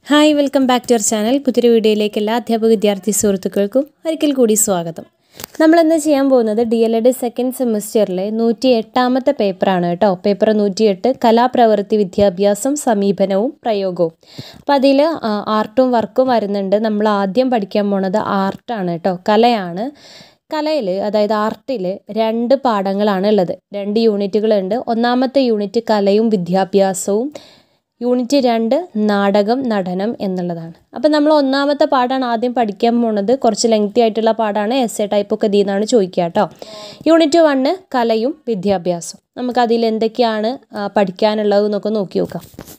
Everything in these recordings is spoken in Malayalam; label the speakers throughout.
Speaker 1: hi welcome back to our channel പുതിയൊരു വീഡിയോയിലേക്ക് എല്ലാ അധ്യാപക വിദ്യാർത്ഥി സുഹൃത്തുക്കൾക്കും ഒരിക്കൽ കൂടി സ്വാഗതം നമ്മളിന്ന് ചെയ്യാൻ പോകുന്നത് ഡി എൽ എഡ് സെക്കൻഡ് സെമിസ്റ്ററിലെ നൂറ്റി എട്ടാമത്തെ പേപ്പറാണ് കേട്ടോ പേപ്പർ നൂറ്റിയെട്ട് കലാപ്രവൃത്തി വിദ്യാഭ്യാസം സമീപനവും പ്രയോഗവും അപ്പോൾ അതിൽ ആർട്ടും വർക്കും വരുന്നുണ്ട് നമ്മൾ ആദ്യം പഠിക്കാൻ പോണത് ആർട്ടാണ് കേട്ടോ കലയാണ് കലയിൽ അതായത് ആർട്ടിൽ രണ്ട് പാഠങ്ങളാണ് ഉള്ളത് രണ്ട് യൂണിറ്റുകളുണ്ട് ഒന്നാമത്തെ യൂണിറ്റ് കലയും വിദ്യാഭ്യാസവും യൂണിറ്റ് രണ്ട് നാടകം നടനം എന്നുള്ളതാണ് അപ്പം നമ്മൾ ഒന്നാമത്തെ പാഠമാണ് ആദ്യം പഠിക്കാൻ പോണത് കുറച്ച് ലെങ്തി ആയിട്ടുള്ള പാഠമാണ് എസ് എ ടൈപ്പൊക്കെ ഇതിൽ നിന്നാണ് ചോദിക്കുക കേട്ടോ യൂണിറ്റ് വണ്ണ് കലയും വിദ്യാഭ്യാസവും നമുക്ക് അതിൽ എന്തൊക്കെയാണ് ആ, പഠിക്കാനുള്ളത് എന്നൊക്കെ നോക്കി നോക്കാം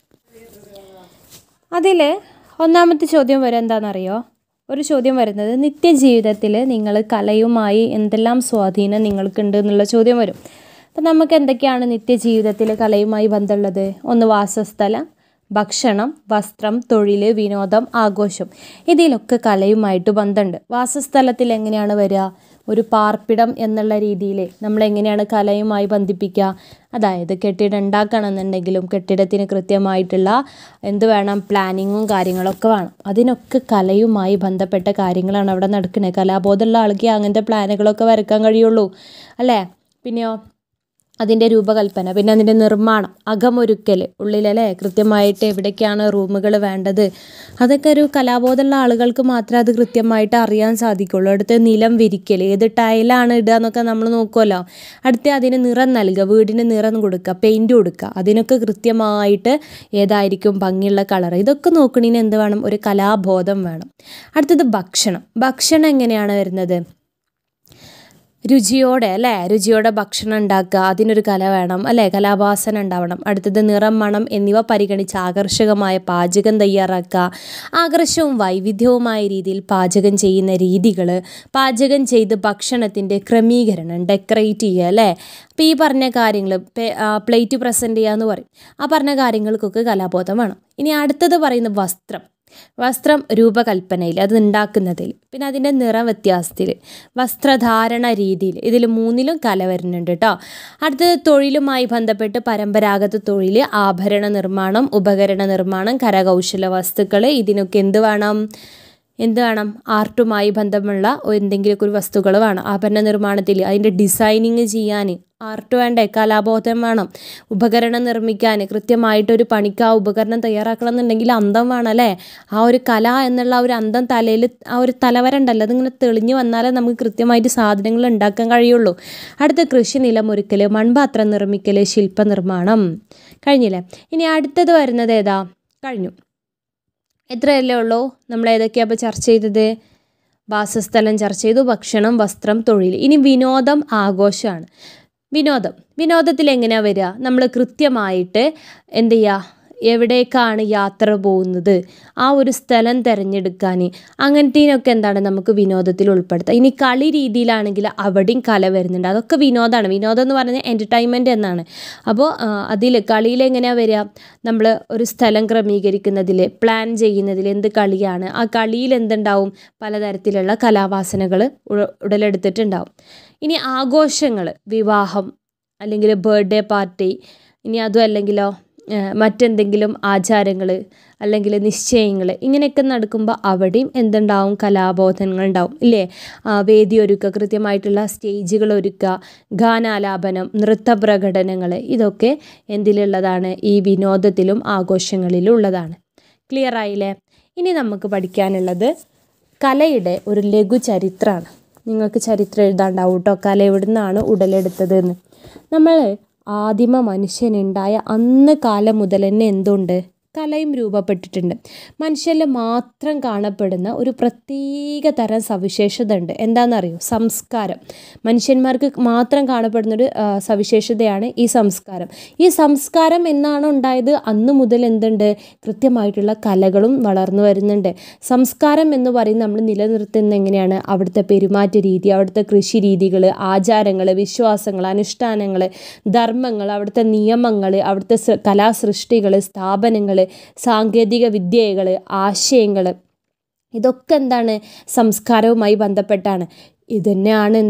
Speaker 1: അതിൽ ഒന്നാമത്തെ ചോദ്യം വരെ എന്താണെന്നറിയോ ഒരു ചോദ്യം വരുന്നത് നിത്യജീവിതത്തിൽ നിങ്ങൾ കലയുമായി എന്തെല്ലാം സ്വാധീനം നിങ്ങൾക്കുണ്ട് എന്നുള്ള ചോദ്യം വരും അപ്പം നമുക്ക് എന്തൊക്കെയാണ് നിത്യജീവിതത്തിൽ കലയുമായി ബന്ധമുള്ളത് ഒന്ന് വാസസ്ഥലം ഭക്ഷണം വസ്ത്രം തൊഴിൽ വിനോദം ആഘോഷം ഇതിലൊക്കെ കലയുമായിട്ട് ബന്ധമുണ്ട് വാസസ്ഥലത്തിൽ എങ്ങനെയാണ് വരിക ഒരു പാർപ്പിടം എന്നുള്ള രീതിയിൽ നമ്മൾ എങ്ങനെയാണ് കലയുമായി ബന്ധിപ്പിക്കുക അതായത് കെട്ടിടം ഉണ്ടാക്കണമെന്നുണ്ടെങ്കിലും കെട്ടിടത്തിന് കൃത്യമായിട്ടുള്ള എന്ത് വേണം പ്ലാനിങ്ങും കാര്യങ്ങളൊക്കെ വേണം അതിനൊക്കെ കലയുമായി ബന്ധപ്പെട്ട കാര്യങ്ങളാണ് അവിടെ നടക്കുന്നത് കലാബോധമുള്ള ആൾക്ക് അങ്ങനത്തെ പ്ലാനുകളൊക്കെ വരയ്ക്കാൻ കഴിയുള്ളൂ അല്ലേ പിന്നെയോ അതിൻ്റെ രൂപകൽപ്പന പിന്നെ അതിൻ്റെ നിർമ്മാണം അകമൊരുക്കൽ ഉള്ളിലല്ലേ കൃത്യമായിട്ട് എവിടേക്കാണ് റൂമുകൾ വേണ്ടത് അതൊക്കെ ഒരു കലാബോധമുള്ള ആളുകൾക്ക് മാത്രമേ അത് കൃത്യമായിട്ട് അറിയാൻ സാധിക്കുള്ളൂ അടുത്ത് നിലം വിരിക്കൽ ഏത് ടൈലാണ് ഇടുക എന്നൊക്കെ നമ്മൾ നോക്കുമല്ലോ അടുത്ത് അതിന് നിറം നൽകുക വീടിന് നിറം കൊടുക്കുക പെയിൻറ് കൊടുക്കുക അതിനൊക്കെ കൃത്യമായിട്ട് ഏതായിരിക്കും ഭംഗിയുള്ള കളർ ഇതൊക്കെ നോക്കണതിന് എന്ത് വേണം ഒരു കലാബോധം വേണം അടുത്തത് ഭക്ഷണം ഭക്ഷണം എങ്ങനെയാണ് വരുന്നത് രുചിയോടെ അല്ലേ രുചിയോടെ ഭക്ഷണം ഉണ്ടാക്കുക അതിനൊരു കല വേണം അല്ലേ കലാഭാസന ഉണ്ടാവണം അടുത്തത് നിറം മണം എന്നിവ പരിഗണിച്ച് ആകർഷകമായ പാചകം തയ്യാറാക്കുക ആകർഷവും വൈവിധ്യവുമായ രീതിയിൽ പാചകം ചെയ്യുന്ന രീതികൾ പാചകം ചെയ്ത് ഭക്ഷണത്തിൻ്റെ ക്രമീകരണം ഡെക്കറേറ്റ് ചെയ്യുക അല്ലേ അപ്പോൾ ഈ പറഞ്ഞ കാര്യങ്ങൾ പ്ലേറ്റ് പ്രസൻറ്റ് ചെയ്യുക എന്ന് പറയും ആ പറഞ്ഞ കാര്യങ്ങൾക്കൊക്കെ കലാബോധം വേണം ഇനി അടുത്തത് പറയുന്നത് വസ്ത്രം വസ്ത്രം രൂപകൽപ്പനയിൽ അത് ഉണ്ടാക്കുന്നതിൽ പിന്നെ അതിൻ്റെ നിറ വ്യത്യാസത്തിൽ വസ്ത്രധാരണ രീതിയിൽ ഇതിൽ മൂന്നിലും കല വരുന്നുണ്ട് കേട്ടോ അടുത്തത് തൊഴിലുമായി ബന്ധപ്പെട്ട് പരമ്പരാഗത തൊഴിൽ ആഭരണ നിർമ്മാണം ഉപകരണ നിർമ്മാണം കരകൗശല വസ്തുക്കൾ ഇതിനൊക്കെ എന്ത് വേണം എന്ത് വേണം ആർട്ടുമായി ബന്ധമുള്ള എന്തെങ്കിലുമൊക്കെ ഒരു വസ്തുക്കൾ വേണം ആഭരണ നിർമ്മാണത്തിൽ അതിൻ്റെ ഡിസൈനിങ് ചെയ്യാൻ ആർട്ട് വേണ്ടേ കലാബോധം വേണം ഉപകരണം നിർമ്മിക്കാൻ കൃത്യമായിട്ടൊരു പണിക്ക് ആ ഉപകരണം തയ്യാറാക്കണം എന്നുണ്ടെങ്കിൽ അന്തം വേണം അല്ലേ ആ ഒരു കല എന്നുള്ള ആ ഒരു അന്തം തലയിൽ ആ ഒരു തലവര ഉണ്ടല്ലോ അതിങ്ങനെ തെളിഞ്ഞു വന്നാലേ നമുക്ക് കൃത്യമായിട്ട് സാധനങ്ങൾ ഉണ്ടാക്കാൻ കഴിയുള്ളൂ അടുത്ത കൃഷി നിലമൊരുക്കൽ മൺപാത്രം നിർമ്മിക്കൽ ശില്പനിർമ്മാണം കഴിഞ്ഞില്ലേ ഇനി അടുത്തത് വരുന്നത് ഏതാ കഴിഞ്ഞു എത്രയല്ലേ ഉള്ളൂ നമ്മൾ ഏതൊക്കെയാണ് അപ്പോൾ ചർച്ച ചെയ്തത് വാസസ്ഥലം ചർച്ച ചെയ്തു ഭക്ഷണം വസ്ത്രം തൊഴിൽ ഇനി വിനോദം ആഘോഷമാണ് വിനോദം വിനോദത്തിൽ എങ്ങനെയാണ് വരിക നമ്മൾ കൃത്യമായിട്ട് എന്ത് ചെയ്യുക എവിടേക്കാണ് യാത്ര പോകുന്നത് ആ ഒരു സ്ഥലം തിരഞ്ഞെടുക്കാൻ അങ്ങനത്തേനൊക്കെ എന്താണ് നമുക്ക് വിനോദത്തിൽ ഉൾപ്പെടുത്താം ഇനി കളി രീതിയിലാണെങ്കിൽ അവിടെയും കല വരുന്നുണ്ട് അതൊക്കെ വിനോദമാണ് വിനോദം എന്ന് പറഞ്ഞാൽ എൻ്റർടൈൻമെൻറ്റ് എന്നാണ് അപ്പോൾ അതിൽ കളിയിൽ എങ്ങനെയാണ് വരിക നമ്മൾ ഒരു സ്ഥലം ക്രമീകരിക്കുന്നതിൽ പ്ലാൻ ചെയ്യുന്നതിൽ എന്ത് കളിയാണ് ആ കളിയിൽ എന്തുണ്ടാവും പലതരത്തിലുള്ള കലാവാസനകൾ ഉടലെടുത്തിട്ടുണ്ടാവും ഇനി ആഘോഷങ്ങൾ വിവാഹം അല്ലെങ്കിൽ ബർത്ത്ഡേ പാർട്ടി ഇനി അതും അല്ലെങ്കിലോ ഏഹ് മറ്റെന്തെങ്കിലും ആചാരങ്ങൾ അല്ലെങ്കിൽ നിശ്ചയങ്ങൾ ഇങ്ങനെയൊക്കെ നടക്കുമ്പോൾ അവിടെയും എന്തുണ്ടാവും കലാബോധനങ്ങൾ ഉണ്ടാവും ഇല്ലേ ആ, വേദി ഒരുക്കുക കൃത്യമായിട്ടുള്ള സ്റ്റേജുകൾ ഒരുക്കുക ഗാനാലാപനം നൃത്ത പ്രകടനങ്ങൾ ഇതൊക്കെ എന്തിലുള്ളതാണ് ഈ വിനോദത്തിലും ആഘോഷങ്ങളിലും ഉള്ളതാണ് ക്ലിയർ ആയില്ലേ ഇനി നമുക്ക് പഠിക്കാനുള്ളത് കലയുടെ ഒരു ലഘു ചരിത്രമാണ് നിങ്ങൾക്ക് ചരിത്രം എഴുതാണ്ടാവും കേട്ടോ കല എവിടെ നിന്നാണ് ഉടലെടുത്തതെന്ന് നമ്മൾ ആദിമ മനുഷ്യനുണ്ടായ അന്ന് കാലം മുതൽ തന്നെ എന്തുണ്ട് കലയും രൂപപ്പെട്ടിട്ടുണ്ട് മനുഷ്യരിൽ മാത്രം കാണപ്പെടുന്ന ഒരു പ്രത്യേക തരം സവിശേഷത ഉണ്ട് എന്താണെന്നറിയോ സംസ്കാരം മനുഷ്യന്മാർക്ക് മാത്രം കാണപ്പെടുന്ന ഒരു ആ, സവിശേഷതയാണ് ഈ സംസ്കാരം ഈ സംസ്കാരം എന്നാണ് ഉണ്ടായത് അന്ന് മുതൽ എന്തുണ്ട് കൃത്യമായിട്ടുള്ള കലകളും വളർന്നു വരുന്നുണ്ട് സംസ്കാരം എന്ന് പറയുന്നത് നമ്മൾ നിലനിർത്തുന്നത് എങ്ങനെയാണ് അവിടുത്തെ പെരുമാറ്റ രീതി അവിടുത്തെ കൃഷി രീതികൾ ആചാരങ്ങൾ വിശ്വാസങ്ങൾ അനുഷ്ഠാനങ്ങൾ ധർമ്മങ്ങൾ അവിടുത്തെ നിയമങ്ങൾ അവിടുത്തെ സൃ- കലാസൃഷ്ടികൾ സ്ഥാപനങ്ങൾ സാങ്കേതിക വിദ്യകൾ ആശയങ്ങൾ ഇതൊക്കെ എന്താണ് സംസ്കാരവുമായി ബന്ധപ്പെട്ടാണ് ഇതന്നെയാണ് എന്ത്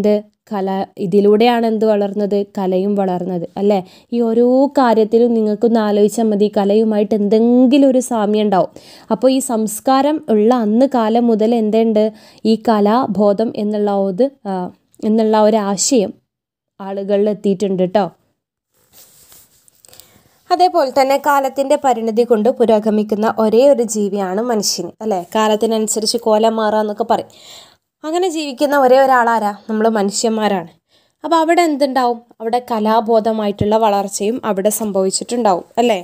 Speaker 1: കല ഇതിലൂടെയാണ് എന്ത് വളർന്നത് കലയും വളർന്നത് അല്ലേ ഈ ഓരോ കാര്യത്തിലും നിങ്ങൾക്കൊന്ന് ആലോചിച്ചാൽ മതി കലയുമായിട്ട് എന്തെങ്കിലും ഒരു സാമ്യം ഉണ്ടാവും അപ്പോൾ ഈ സംസ്കാരം ഉള്ള അന്ന് കാലം മുതൽ എന്തുണ്ട് ഈ കലാബോധം എന്നുള്ള ഒരു ആ, എന്നുള്ള ഒരു ആശയം ആളുകളിൽ എത്തിയിട്ടുണ്ട് കേട്ടോ അതേപോലെ തന്നെ കാലത്തിൻ്റെ പരിണതി കൊണ്ട് പുരോഗമിക്കുന്ന ഒരേ ഒരു ജീവിയാണ് മനുഷ്യൻ അല്ലേ കാലത്തിനനുസരിച്ച് കോലം മാറുക എന്നൊക്കെ പറയും അങ്ങനെ ജീവിക്കുന്ന ഒരേ ഒരാളാരാ നമ്മൾ മനുഷ്യന്മാരാണ് അപ്പോൾ അവിടെ എന്തുണ്ടാവും അവിടെ കലാബോധമായിട്ടുള്ള വളർച്ചയും അവിടെ സംഭവിച്ചിട്ടുണ്ടാവും അല്ലേ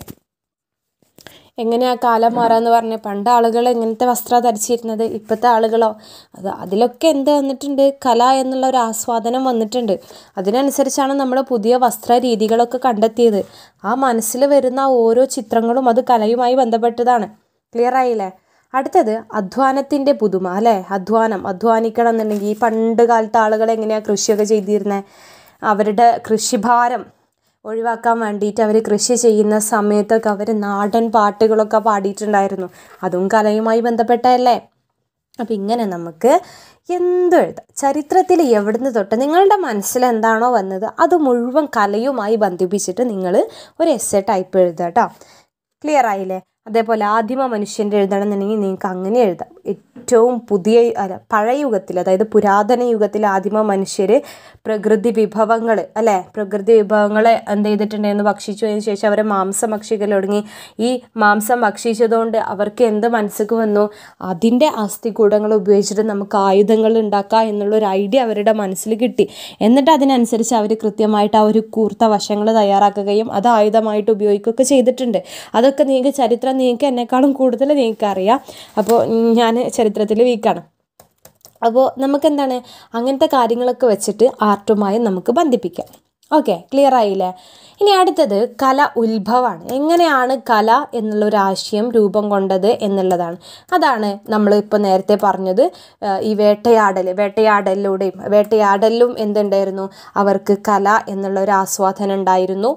Speaker 1: എങ്ങനെയാ കാലം മാറാന്ന് പറഞ്ഞ് പണ്ട് ആളുകൾ എങ്ങനത്തെ വസ്ത്രം ധരിച്ചിരുന്നത് ഇപ്പോഴത്തെ ആളുകളോ അത് അതിലൊക്കെ എന്ത് വന്നിട്ടുണ്ട് കല എന്നുള്ള ഒരു ആസ്വാദനം വന്നിട്ടുണ്ട് അതിനനുസരിച്ചാണ് നമ്മൾ പുതിയ വസ്ത്ര രീതികളൊക്കെ കണ്ടെത്തിയത് ആ മനസ്സിൽ വരുന്ന ഓരോ ചിത്രങ്ങളും അത് കലയുമായി ബന്ധപ്പെട്ടതാണ് ക്ലിയർ ആയില്ലേ അടുത്തത് അധ്വാനത്തിൻ്റെ പുതുമ അല്ലേ അധ്വാനം അധ്വാനിക്കണം എന്നുണ്ടെങ്കിൽ ഈ പണ്ട് കാലത്തെ ആളുകൾ എങ്ങനെയാണ് കൃഷിയൊക്കെ ചെയ്തിരുന്നത് അവരുടെ കൃഷിഭാരം ഒഴിവാക്കാൻ വേണ്ടിയിട്ട് അവർ കൃഷി ചെയ്യുന്ന സമയത്തൊക്കെ അവർ നാടൻ പാട്ടുകളൊക്കെ പാടിയിട്ടുണ്ടായിരുന്നു അതും കലയുമായി ബന്ധപ്പെട്ടതല്ലേ അപ്പം ഇങ്ങനെ നമുക്ക് എന്തും എഴുതാം ചരിത്രത്തിൽ എവിടുന്ന് തൊട്ട് നിങ്ങളുടെ മനസ്സിൽ എന്താണോ വന്നത് അത് മുഴുവൻ കലയുമായി ബന്ധിപ്പിച്ചിട്ട് നിങ്ങൾ ഒരു എസ് എ ടൈപ്പ് എഴുതുക കേട്ടോ ക്ലിയർ ആയില്ലേ അതേപോലെ ആദിമ മനുഷ്യൻ്റെ എഴുതണമെന്നുണ്ടെങ്കിൽ നിങ്ങൾക്ക് അങ്ങനെ എഴുതാം ഏറ്റവും പുതിയ അല്ല പഴയ യുഗത്തിൽ അതായത് പുരാതന യുഗത്തിൽ ആദിമ മനുഷ്യർ പ്രകൃതി വിഭവങ്ങൾ അല്ലേ പ്രകൃതി വിഭവങ്ങളെ എന്ത് ചെയ്തിട്ടുണ്ടായിരുന്നു ഭക്ഷിച്ചതിന് ശേഷം അവരെ മാംസം ഭക്ഷിക്കൽ തുടങ്ങി ഈ മാംസം ഭക്ഷിച്ചതുകൊണ്ട് അവർക്ക് എന്ത് മനസ്സിക്ക് വന്നു അതിൻ്റെ അസ്ഥികൂടങ്ങൾ ഉപയോഗിച്ചിട്ട് നമുക്ക് ആയുധങ്ങൾ ഉണ്ടാക്കാം എന്നുള്ളൊരു ഐഡിയ അവരുടെ മനസ്സിൽ കിട്ടി എന്നിട്ട് അതിനനുസരിച്ച് അവർ കൃത്യമായിട്ട് ആ ഒരു കൂർത്ത വശങ്ങൾ തയ്യാറാക്കുകയും അത് ആയുധമായിട്ട് ഉപയോഗിക്കുകയൊക്കെ ചെയ്തിട്ടുണ്ട് അതൊക്കെ നിങ്ങൾക്ക് ചരിത്രം നിങ്ങൾക്ക് എന്നെക്കാളും കൂടുതൽ നിങ്ങൾക്ക് അറിയാം അപ്പോൾ ഞാൻ ചരിത്രത്തിൽ വീക്കാണ് അപ്പോൾ നമുക്ക് എന്താണ് അങ്ങനത്തെ കാര്യങ്ങളൊക്കെ വെച്ചിട്ട് ആർട്ടുമായി നമുക്ക് ബന്ധിപ്പിക്കാം ഓക്കെ ക്ലിയർ ആയില്ലേ ഇനി അടുത്തത് കല ഉത്ഭവമാണ് എങ്ങനെയാണ് കല എന്നുള്ള ഒരു ആശയം രൂപം കൊണ്ടത് എന്നുള്ളതാണ് അതാണ് നമ്മൾ ഇപ്പോൾ നേരത്തെ പറഞ്ഞത് ആ, ഈ വേട്ടയാടൽ വേട്ടയാടലിലൂടെയും വേട്ടയാടലിലും എന്തുണ്ടായിരുന്നു അവർക്ക് കല എന്നുള്ള ഒരു ആസ്വാദനം ഉണ്ടായിരുന്നു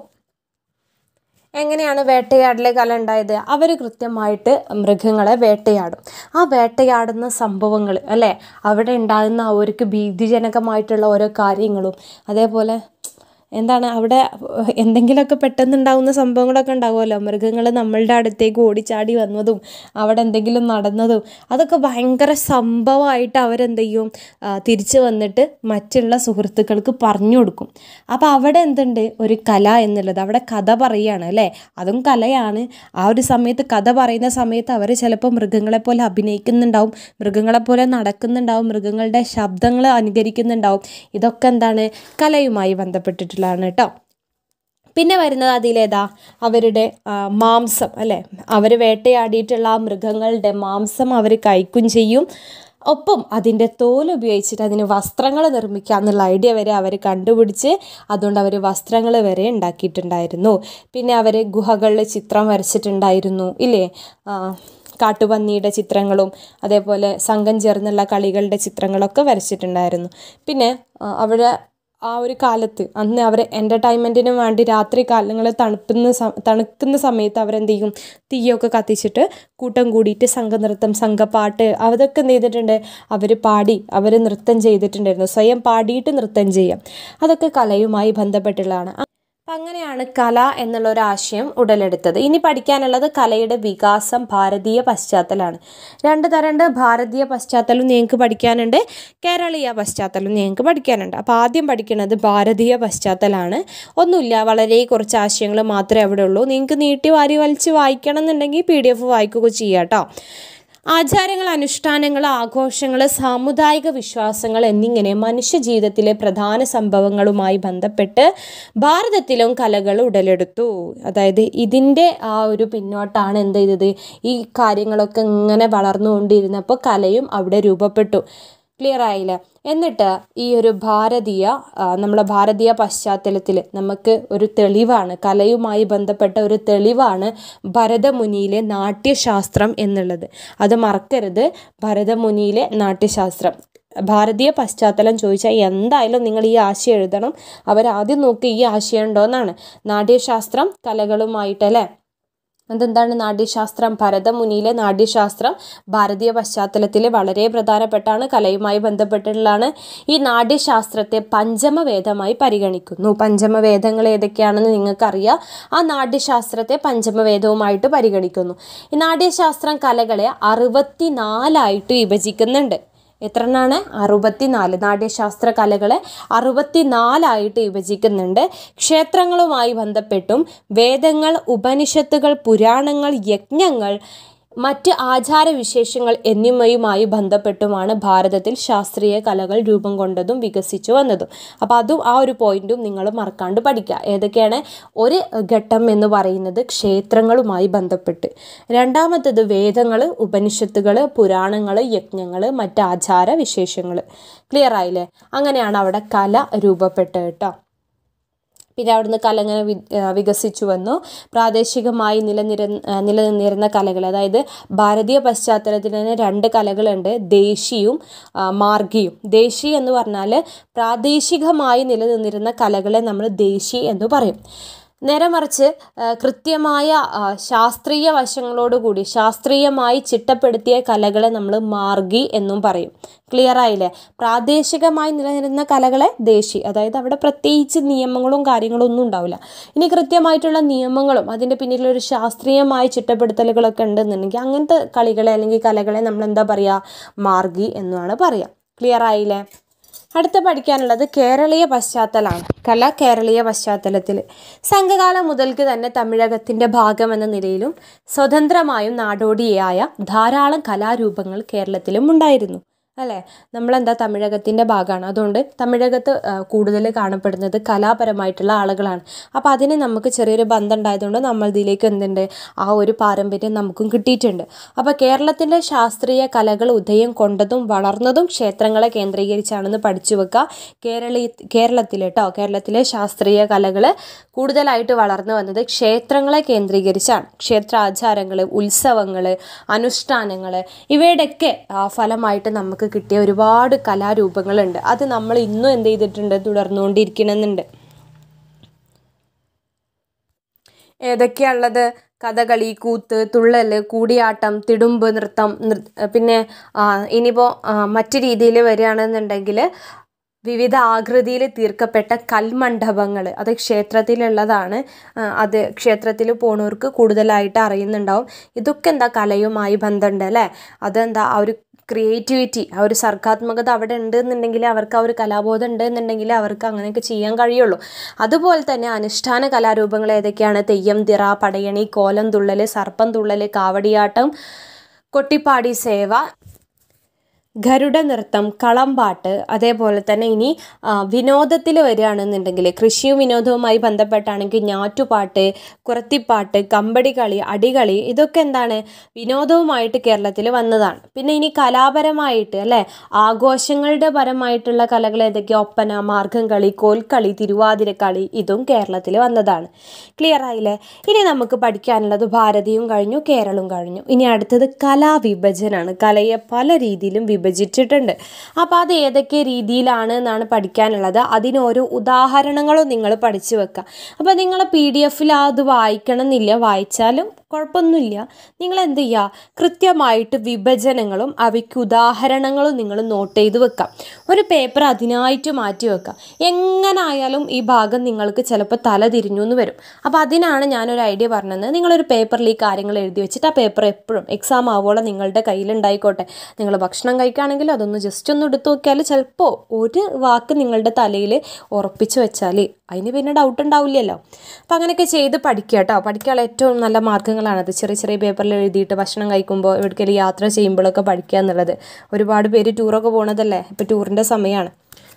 Speaker 1: എങ്ങനെയാണ് വേട്ടയാടലെ കല ഉണ്ടായത് അവർ കൃത്യമായിട്ട് മൃഗങ്ങളെ വേട്ടയാടും ആ വേട്ടയാടുന്ന സംഭവങ്ങൾ അല്ലേ അവിടെ ഉണ്ടാകുന്ന അവർക്ക് ഭീതിജനകമായിട്ടുള്ള ഓരോ കാര്യങ്ങളും അതേപോലെ എന്താണ് അവിടെ എന്തെങ്കിലുമൊക്കെ പെട്ടെന്നുണ്ടാകുന്ന സംഭവങ്ങളൊക്കെ ഉണ്ടാവുമല്ലോ മൃഗങ്ങൾ നമ്മളുടെ അടുത്തേക്ക് ഓടിച്ചാടി വന്നതും അവിടെ എന്തെങ്കിലും നടന്നതും അതൊക്കെ ഭയങ്കര സംഭവമായിട്ട് അവരെന്ത് ചെയ്യും ആ, തിരിച്ച് വന്നിട്ട് മറ്റുള്ള സുഹൃത്തുക്കൾക്ക് പറഞ്ഞു കൊടുക്കും അപ്പോൾ അവിടെ എന്തുണ്ട് ഒരു കല എന്നുള്ളത് അവിടെ കഥ പറയുകയാണ് അല്ലേ അതും കലയാണ് ആ ഒരു സമയത്ത് കഥ പറയുന്ന സമയത്ത് അവർ ചിലപ്പോൾ മൃഗങ്ങളെ പോലെ അഭിനയിക്കുന്നുണ്ടാവും മൃഗങ്ങളെ പോലെ നടക്കുന്നുണ്ടാവും മൃഗങ്ങളുടെ ശബ്ദങ്ങൾ അനുകരിക്കുന്നുണ്ടാവും ഇതൊക്കെ എന്താണ് കലയുമായി ബന്ധപ്പെട്ടിട്ടുള്ളതാണ് കേട്ടോ പിന്നെ വരുന്നത് അതിലേതാ അവരുടെ ആ, മാംസം അല്ലേ അവർ വേട്ടയാടിയിട്ടുള്ള ആ മൃഗങ്ങളുടെ മാംസം അവർ കഴിക്കും ചെയ്യും ഒപ്പം അതിൻ്റെ തോൽ ഉപയോഗിച്ചിട്ട് അതിന് വസ്ത്രങ്ങൾ നിർമ്മിക്കുക എന്നുള്ള ഐഡിയ വരെ അവർ കണ്ടുപിടിച്ച് അതുകൊണ്ട് അവർ വസ്ത്രങ്ങൾ വരെ ഉണ്ടാക്കിയിട്ടുണ്ടായിരുന്നു പിന്നെ അവർ ഗുഹകളിൽ ചിത്രം വരച്ചിട്ടുണ്ടായിരുന്നു ഇല്ലേ ആ, കാട്ടുപന്നിയുടെ ചിത്രങ്ങളും അതേപോലെ സംഘം ചേർന്നുള്ള കളികളുടെ ചിത്രങ്ങളൊക്കെ വരച്ചിട്ടുണ്ടായിരുന്നു പിന്നെ ആ, അവിടെ ആ ഒരു കാലത്ത് അന്ന് അവർ എൻ്റർടൈൻമെൻറ്റിന് വേണ്ടി രാത്രി കാലങ്ങളിൽ തണുപ്പുന്ന സ തണുക്കുന്ന സമയത്ത് അവരെന്ത് ചെയ്യും തീയൊക്കെ കത്തിച്ചിട്ട് കൂട്ടം കൂടിയിട്ട് സംഘനൃത്തം സംഘപ്പാട്ട് അതൊക്കെ എന്ത് ചെയ്തിട്ടുണ്ട് അവർ പാടി അവർ നൃത്തം ചെയ്തിട്ടുണ്ടായിരുന്നു സ്വയം പാടിയിട്ട് നൃത്തം ചെയ്യാം അതൊക്കെ കലയുമായി ബന്ധപ്പെട്ടുള്ളതാണ് അപ്പം അങ്ങനെയാണ് കല എന്നുള്ള ഒരു ആശയം ഉടലെടുത്തത് ഇനി പഠിക്കാനുള്ളത് കലയുടെ വികാസം ഭാരതീയ പശ്ചാത്തലമാണ് രണ്ട് തരണ്ട് ഭാരതീയ പശ്ചാത്തലം നിങ്ങൾക്ക് പഠിക്കാനുണ്ട് കേരളീയ പശ്ചാത്തലം നിങ്ങൾക്ക് പഠിക്കാനുണ്ട് അപ്പോൾ ആദ്യം പഠിക്കുന്നത് ഭാരതീയ പശ്ചാത്തലമാണ് ഒന്നുമില്ല വളരെ കുറച്ച് ആശയങ്ങൾ മാത്രമേ അവിടെ ഉള്ളൂ നിങ്ങൾക്ക് നീട്ടി വാരി വലിച്ച് വായിക്കണം എന്നുണ്ടെങ്കിൽ പി ഡി എഫ് വായിക്കുക ചെയ്യാം കേട്ടോ ആചാരങ്ങൾ അനുഷ്ഠാനങ്ങൾ ആഘോഷങ്ങൾ സാമുദായിക വിശ്വാസങ്ങൾ എന്നിങ്ങനെ മനുഷ്യ ജീവിതത്തിലെ പ്രധാന സംഭവങ്ങളുമായി ബന്ധപ്പെട്ട് ഭാരതത്തിലും കലകൾ ഉടലെടുത്തു അതായത് ഇതിൻ്റെ ആ ഒരു പിന്നോട്ടാണ് എന്ത് ചെയ്തത് ഈ കാര്യങ്ങളൊക്കെ ഇങ്ങനെ വളർന്നുകൊണ്ടിരുന്നപ്പോൾ കലയും അവിടെ രൂപപ്പെട്ടു ക്ലിയർ ആയില്ല എന്നിട്ട് ഈ ഒരു ഭാരതീയ ആ, നമ്മളെ ഭാരതീയ പശ്ചാത്തലത്തിൽ നമുക്ക് ഒരു തെളിവാണ് കലയുമായി ബന്ധപ്പെട്ട ഒരു തെളിവാണ് ഭരതമുനിയിലെ നാട്യശാസ്ത്രം എന്നുള്ളത് അത് മറക്കരുത് ഭരതമുനിയിലെ നാട്യശാസ്ത്രം ഭാരതീയ പശ്ചാത്തലം ചോദിച്ചാൽ എന്തായാലും നിങ്ങൾ ഈ ആശയം എഴുതണം അവരാദ്യം നോക്കി ഈ ആശയം ഉണ്ടോ എന്നാണ് നാട്യശാസ്ത്രം കലകളുമായിട്ടല്ലേ അതെന്താണ് നാട്യശാസ്ത്രം ഭരതമുനിയിലെ നാട്യശാസ്ത്രം ഭാരതീയ പശ്ചാത്തലത്തിൽ വളരെ പ്രധാനപ്പെട്ടാണ് കലയുമായി ബന്ധപ്പെട്ടിട്ടുള്ളതാണ് ഈ നാട്യശാസ്ത്രത്തെ പഞ്ചമവേദമായി പരിഗണിക്കുന്നു പഞ്ചമവേദങ്ങൾ ഏതൊക്കെയാണെന്ന് നിങ്ങൾക്കറിയാം ആ നാട്യശാസ്ത്രത്തെ പഞ്ചമവേദവുമായിട്ട് പരിഗണിക്കുന്നു ഈ നാട്യശാസ്ത്രം കലകളെ അറുപത്തിനാലായിട്ട് വിഭജിക്കുന്നുണ്ട് എത്രണ്ണാണ് അറുപത്തിനാല് നാട്യശാസ്ത്ര കലകളെ അറുപത്തിനാലായിട്ട് വിഭജിക്കുന്നുണ്ട് ക്ഷേത്രങ്ങളുമായി ബന്ധപ്പെട്ടും വേദങ്ങൾ ഉപനിഷത്തുകൾ പുരാണങ്ങൾ യജ്ഞങ്ങൾ മറ്റ് ആചാരവിശേഷങ്ങൾ എന്നിവയുമായി ബന്ധപ്പെട്ടുമാണ് ഭാരതത്തിൽ ശാസ്ത്രീയ കലകൾ രൂപം കൊണ്ടതും വികസിച്ചു വന്നതും അപ്പോൾ അതും ആ ഒരു പോയിന്റും നിങ്ങൾ മറക്കാണ്ട് പഠിക്കുക ഏതൊക്കെയാണ് ഒരു ഘട്ടം എന്ന് പറയുന്നത് ക്ഷേത്രങ്ങളുമായി ബന്ധപ്പെട്ട് രണ്ടാമത്തത് വേദങ്ങൾ ഉപനിഷത്തുകൾ പുരാണങ്ങൾ യജ്ഞങ്ങൾ മറ്റ് ആചാര വിശേഷങ്ങൾ ക്ലിയർ ആയില്ലേ അങ്ങനെയാണ് അവിടെ കല രൂപപ്പെട്ടത് കേട്ടോ പിന്നെ അവിടുന്ന് കല ഇങ്ങനെ വി വികസിച്ചു വന്നു പ്രാദേശികമായി നിലനിര നിലനിന്നിരുന്ന കലകൾ അതായത് ഭാരതീയ പശ്ചാത്തലത്തിൽ തന്നെ രണ്ട് കലകളുണ്ട് ദേശിയും മാർഗിയും ദേശി എന്ന് പറഞ്ഞാൽ പ്രാദേശികമായി നിലനിന്നിരുന്ന കലകളെ നമ്മൾ ദേശി എന്ന് പറയും നേരെ മറിച്ച് കൃത്യമായ ശാസ്ത്രീയ വശങ്ങളോടുകൂടി ശാസ്ത്രീയമായി ചിട്ടപ്പെടുത്തിയ കലകളെ നമ്മൾ മാർഗി എന്നും പറയും ക്ലിയർ ആയില്ലേ പ്രാദേശികമായി നിലനിരുന്ന കലകളെ ദേശി അതായത് അവിടെ പ്രത്യേകിച്ച് നിയമങ്ങളും കാര്യങ്ങളും ഒന്നും ഉണ്ടാവില്ല ഇനി കൃത്യമായിട്ടുള്ള നിയമങ്ങളും അതിൻ്റെ പിന്നിലൊരു ശാസ്ത്രീയമായ ചിട്ടപ്പെടുത്തലുകളൊക്കെ ഉണ്ടെന്നുണ്ടെങ്കിൽ അങ്ങനത്തെ കളികളെ അല്ലെങ്കിൽ കലകളെ നമ്മൾ എന്താ പറയുക മാർഗി എന്നാണ് പറയുക ക്ലിയർ ആയില്ലേ അടുത്ത പഠിക്കാനുള്ളത് കേരളീയ പശ്ചാത്തലമാണ് കല കേരളീയ പശ്ചാത്തലത്തിൽ സംഘകാലം മുതൽക്ക് തന്നെ തമിഴകത്തിൻ്റെ ഭാഗം എന്ന നിലയിലും സ്വതന്ത്രമായും നാടോടിയായ ധാരാളം കലാരൂപങ്ങൾ കേരളത്തിലും ഉണ്ടായിരുന്നു അല്ലേ നമ്മളെന്താ തമിഴകത്തിൻ്റെ ഭാഗമാണ് അതുകൊണ്ട് തമിഴകത്ത് കൂടുതൽ കാണപ്പെടുന്നത് കലാപരമായിട്ടുള്ള ആളുകളാണ് അപ്പോൾ അതിന് നമുക്ക് ചെറിയൊരു ബന്ധം ഉണ്ടായതുകൊണ്ട് നമ്മൾ ഇതിലേക്ക് എന്തുണ്ട് ആ ഒരു പാരമ്പര്യം നമുക്കും കിട്ടിയിട്ടുണ്ട് അപ്പോൾ കേരളത്തിൻ്റെ ശാസ്ത്രീയ കലകൾ ഉദയം കൊണ്ടതും വളർന്നതും ക്ഷേത്രങ്ങളെ കേന്ദ്രീകരിച്ചാണെന്ന് പഠിച്ചു വെക്കുക കേരളീ കേരളത്തിൽ കേട്ടോ കേരളത്തിലെ ശാസ്ത്രീയ കലകൾ കൂടുതലായിട്ട് വളർന്നു വന്നത് ക്ഷേത്രങ്ങളെ കേന്ദ്രീകരിച്ചാണ് ക്ഷേത്രാചാരങ്ങൾ ഉത്സവങ്ങൾ അനുഷ്ഠാനങ്ങൾ ഇവയുടെയൊക്കെ ഫലമായിട്ട് നമുക്ക് കിട്ടിയ ഒരുപാട് കലാരൂപങ്ങളുണ്ട് അത് നമ്മൾ ഇന്നും എന്ത് ചെയ്തിട്ടുണ്ട് തുടർന്നുകൊണ്ടിരിക്കണമെന്നുണ്ട് ഏതൊക്കെയാണുള്ളത് കഥകളി കൂത്ത് തുള്ളൽ കൂടിയാട്ടം തിടുമ്പ് നൃത്തം പിന്നെ ഇനിയിപ്പോൾ മറ്റു രീതിയിൽ വരികയാണെന്നുണ്ടെങ്കിൽ വിവിധ ആകൃതിയിൽ തീർക്കപ്പെട്ട കൽമണ്ഡപങ്ങൾ അത് ക്ഷേത്രത്തിലുള്ളതാണ് അത് ക്ഷേത്രത്തിൽ പോണവർക്ക് കൂടുതലായിട്ട് അറിയുന്നുണ്ടാവും ഇതൊക്കെ എന്താ കലയുമായി ബന്ധമുണ്ട് അല്ലേ അതെന്താ ആ ഒരു ക്രിയേറ്റിവിറ്റി ആ ഒരു സർഗാത്മകത അവിടെ ഉണ്ട് എന്നുണ്ടെങ്കിൽ അവർക്ക് ആ ഒരു കലാബോധം ഉണ്ട് എന്നുണ്ടെങ്കിൽ അവർക്ക് അങ്ങനെയൊക്കെ ചെയ്യാൻ കഴിയുള്ളൂ അതുപോലെ തന്നെ അനുഷ്ഠാന കലാരൂപങ്ങൾ ഏതൊക്കെയാണ് തെയ്യം തിറ പടയണി കോലം തുള്ളൽ സർപ്പം തുള്ളൽ കാവടിയാട്ടം കൊട്ടിപ്പാടി സേവ ഗരുഡ നൃത്തം കളംപാട്ട് അതേപോലെ തന്നെ ഇനി വിനോദത്തിൽ വരികയാണെന്നുണ്ടെങ്കിൽ കൃഷിയും വിനോദവുമായി ബന്ധപ്പെട്ടാണെങ്കിൽ ഞാറ്റുപാട്ട് കുറത്തിപ്പാട്ട് കമ്പടി കളി അടികളി ഇതൊക്കെ എന്താണ് വിനോദവുമായിട്ട് കേരളത്തിൽ വന്നതാണ് പിന്നെ ഇനി കലാപരമായിട്ട് അല്ലേ ആഘോഷങ്ങളുടെ പരമായിട്ടുള്ള കലകൾ ഏതൊക്കെയാണ് ഒപ്പന മാർഗം കളി കോൽക്കളി തിരുവാതിരക്കളി ഇതും കേരളത്തിൽ വന്നതാണ് ക്ലിയർ ആയില്ലേ ഇനി നമുക്ക് പഠിക്കാനുള്ളത് ഭാരതീയവും കഴിഞ്ഞു കേരളവും കഴിഞ്ഞു ഇനി അടുത്തത് കലാവിഭജനാണ് കലയെ പല രീതിയിലും വിഭജിച്ചിട്ടുണ്ട് അപ്പോൾ അത് ഏതൊക്കെ രീതിയിലാണ് എന്നാണ് പഠിക്കാനുള്ളത് അതിന് ഓരോ ഉദാഹരണങ്ങളും നിങ്ങൾ പഠിച്ചു വെക്കുക അപ്പോൾ നിങ്ങൾ പി ഡി എഫിൽ അത് വായിക്കണം എന്നില്ല വായിച്ചാലും കുഴപ്പമൊന്നുമില്ല നിങ്ങൾ എന്ത് ചെയ്യുക കൃത്യമായിട്ട് വിഭജനങ്ങളും അവയ്ക്ക് ഉദാഹരണങ്ങളും നിങ്ങൾ നോട്ട് ചെയ്ത് വെക്കാം ഒരു പേപ്പർ അതിനായിട്ട് മാറ്റി വെക്കാം എങ്ങനായാലും ഈ ഭാഗം നിങ്ങൾക്ക് ചിലപ്പോൾ തല തിരിഞ്ഞു എന്ന് വരും അപ്പോൾ അതിനാണ് ഞാനൊരു ഐഡിയ പറഞ്ഞത് നിങ്ങളൊരു പേപ്പറിൽ ഈ കാര്യങ്ങൾ എഴുതി വെച്ചിട്ട് ആ പേപ്പർ എപ്പോഴും എക്സാം ആവോളം നിങ്ങളുടെ കയ്യിലുണ്ടായിക്കോട്ടെ നിങ്ങൾ ഭക്ഷണം കഴിക്കുകയാണെങ്കിൽ അതൊന്ന് ജസ്റ്റ് ഒന്ന് എടുത്തു നോക്കിയാൽ ചിലപ്പോൾ ഒരു വാക്ക് നിങ്ങളുടെ തലയിൽ ഉറപ്പിച്ച് വെച്ചാൽ അതിന് പിന്നെ ഡൗട്ട് ഉണ്ടാവില്ലല്ലോ അപ്പോൾ അങ്ങനെയൊക്കെ ചെയ്ത് പഠിക്കുക കേട്ടോ പഠിക്കാനുള്ള ഏറ്റവും നല്ല മാർഗ്ഗങ്ങളാണത് ചെറിയ ചെറിയ പേപ്പറിൽ എഴുതിയിട്ട് ഭക്ഷണം കഴിക്കുമ്പോൾ എവിടേക്കെങ്കിലും യാത്ര ചെയ്യുമ്പോഴൊക്കെ പഠിക്കുക എന്നുള്ളത് ഒരുപാട് പേര് ടൂറൊക്കെ പോണതല്ലേ ഇപ്പോൾ ടൂറിൻ്റെ സമയമാണ്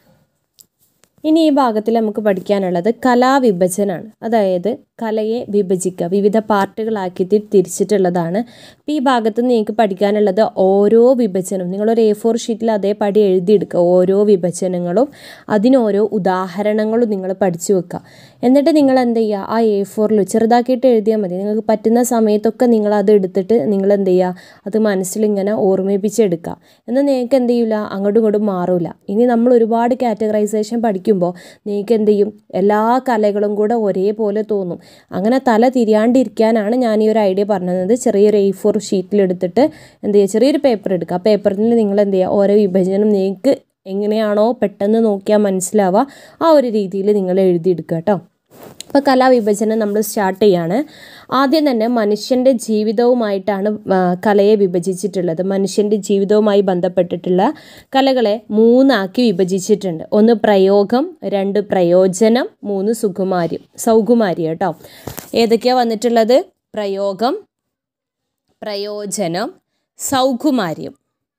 Speaker 1: ഇനി ഈ ഭാഗത്തിൽ നമുക്ക് പഠിക്കാനുള്ളത് കലാവിഭജനാണ് അതായത് കലയെ വിഭജിക്കുക വിവിധ പാർട്ടുകളാക്കി തിരിച്ചിട്ടുള്ളതാണ് അപ്പോൾ ഈ ഭാഗത്ത് നിങ്ങൾക്ക് പഠിക്കാനുള്ളത് ഓരോ വിഭജനവും നിങ്ങളൊരു എ ഫോർ ഷീറ്റിൽ അതേപടി എഴുതിയെടുക്കുക ഓരോ വിഭജനങ്ങളും അതിനോരോ ഉദാഹരണങ്ങളും നിങ്ങൾ പഠിച്ചു വെക്കുക എന്നിട്ട് നിങ്ങൾ എന്ത് ചെയ്യുക ആ എ ഫോറിൽ ചെറുതാക്കിയിട്ട് എഴുതിയാൽ മതി നിങ്ങൾക്ക് പറ്റുന്ന സമയത്തൊക്കെ നിങ്ങൾ അത് എടുത്തിട്ട് നിങ്ങൾ എന്ത് ചെയ്യുക അത് മനസ്സിലിങ്ങനെ ഓർമ്മിപ്പിച്ചെടുക്കുക എന്നാൽ നിങ്ങൾക്ക് എന്ത് ചെയ്യില്ല അങ്ങോട്ടും ഇങ്ങോട്ടും മാറില്ല ഇനി നമ്മൾ ഒരുപാട് കാറ്റഗറൈസേഷൻ പഠിക്കും വായിക്കുമ്പോൾ നിങ്ങൾക്ക് എന്ത് ചെയ്യും എല്ലാ കലകളും കൂടെ ഒരേപോലെ തോന്നും അങ്ങനെ തല തിരിയാണ്ടിരിക്കാനാണ് ഞാൻ ഈ ഒരു ഐഡിയ പറഞ്ഞത് ചെറിയൊരു എ ഫോർ ഷീറ്റിലെടുത്തിട്ട് എന്ത് ചെയ്യുക ചെറിയൊരു പേപ്പർ എടുക്കുക ആ പേപ്പറിൽ നിങ്ങൾ എന്ത് ചെയ്യുക ഓരോ വിഭജനം നിങ്ങൾക്ക് എങ്ങനെയാണോ പെട്ടെന്ന് നോക്കിയാൽ മനസ്സിലാവുക ആ ഒരു രീതിയിൽ നിങ്ങൾ എഴുതിയെടുക്കുക കേട്ടോ അപ്പോൾ കലാവിഭജനം നമ്മൾ സ്റ്റാർട്ട് ചെയ്യാണ് ആദ്യം തന്നെ മനുഷ്യൻ്റെ ജീവിതവുമായിട്ടാണ് ആ, കലയെ വിഭജിച്ചിട്ടുള്ളത് മനുഷ്യൻ്റെ ജീവിതവുമായി ബന്ധപ്പെട്ടിട്ടുള്ള കലകളെ മൂന്നാക്കി വിഭജിച്ചിട്ടുണ്ട് ഒന്ന് പ്രയോഗം രണ്ട് പ്രയോജനം മൂന്ന് സുകുമാര്യം സൗകുമാര്യം കേട്ടോ ഏതൊക്കെയാണ് വന്നിട്ടുള്ളത് പ്രയോഗം പ്രയോജനം സൗകുമാര്യം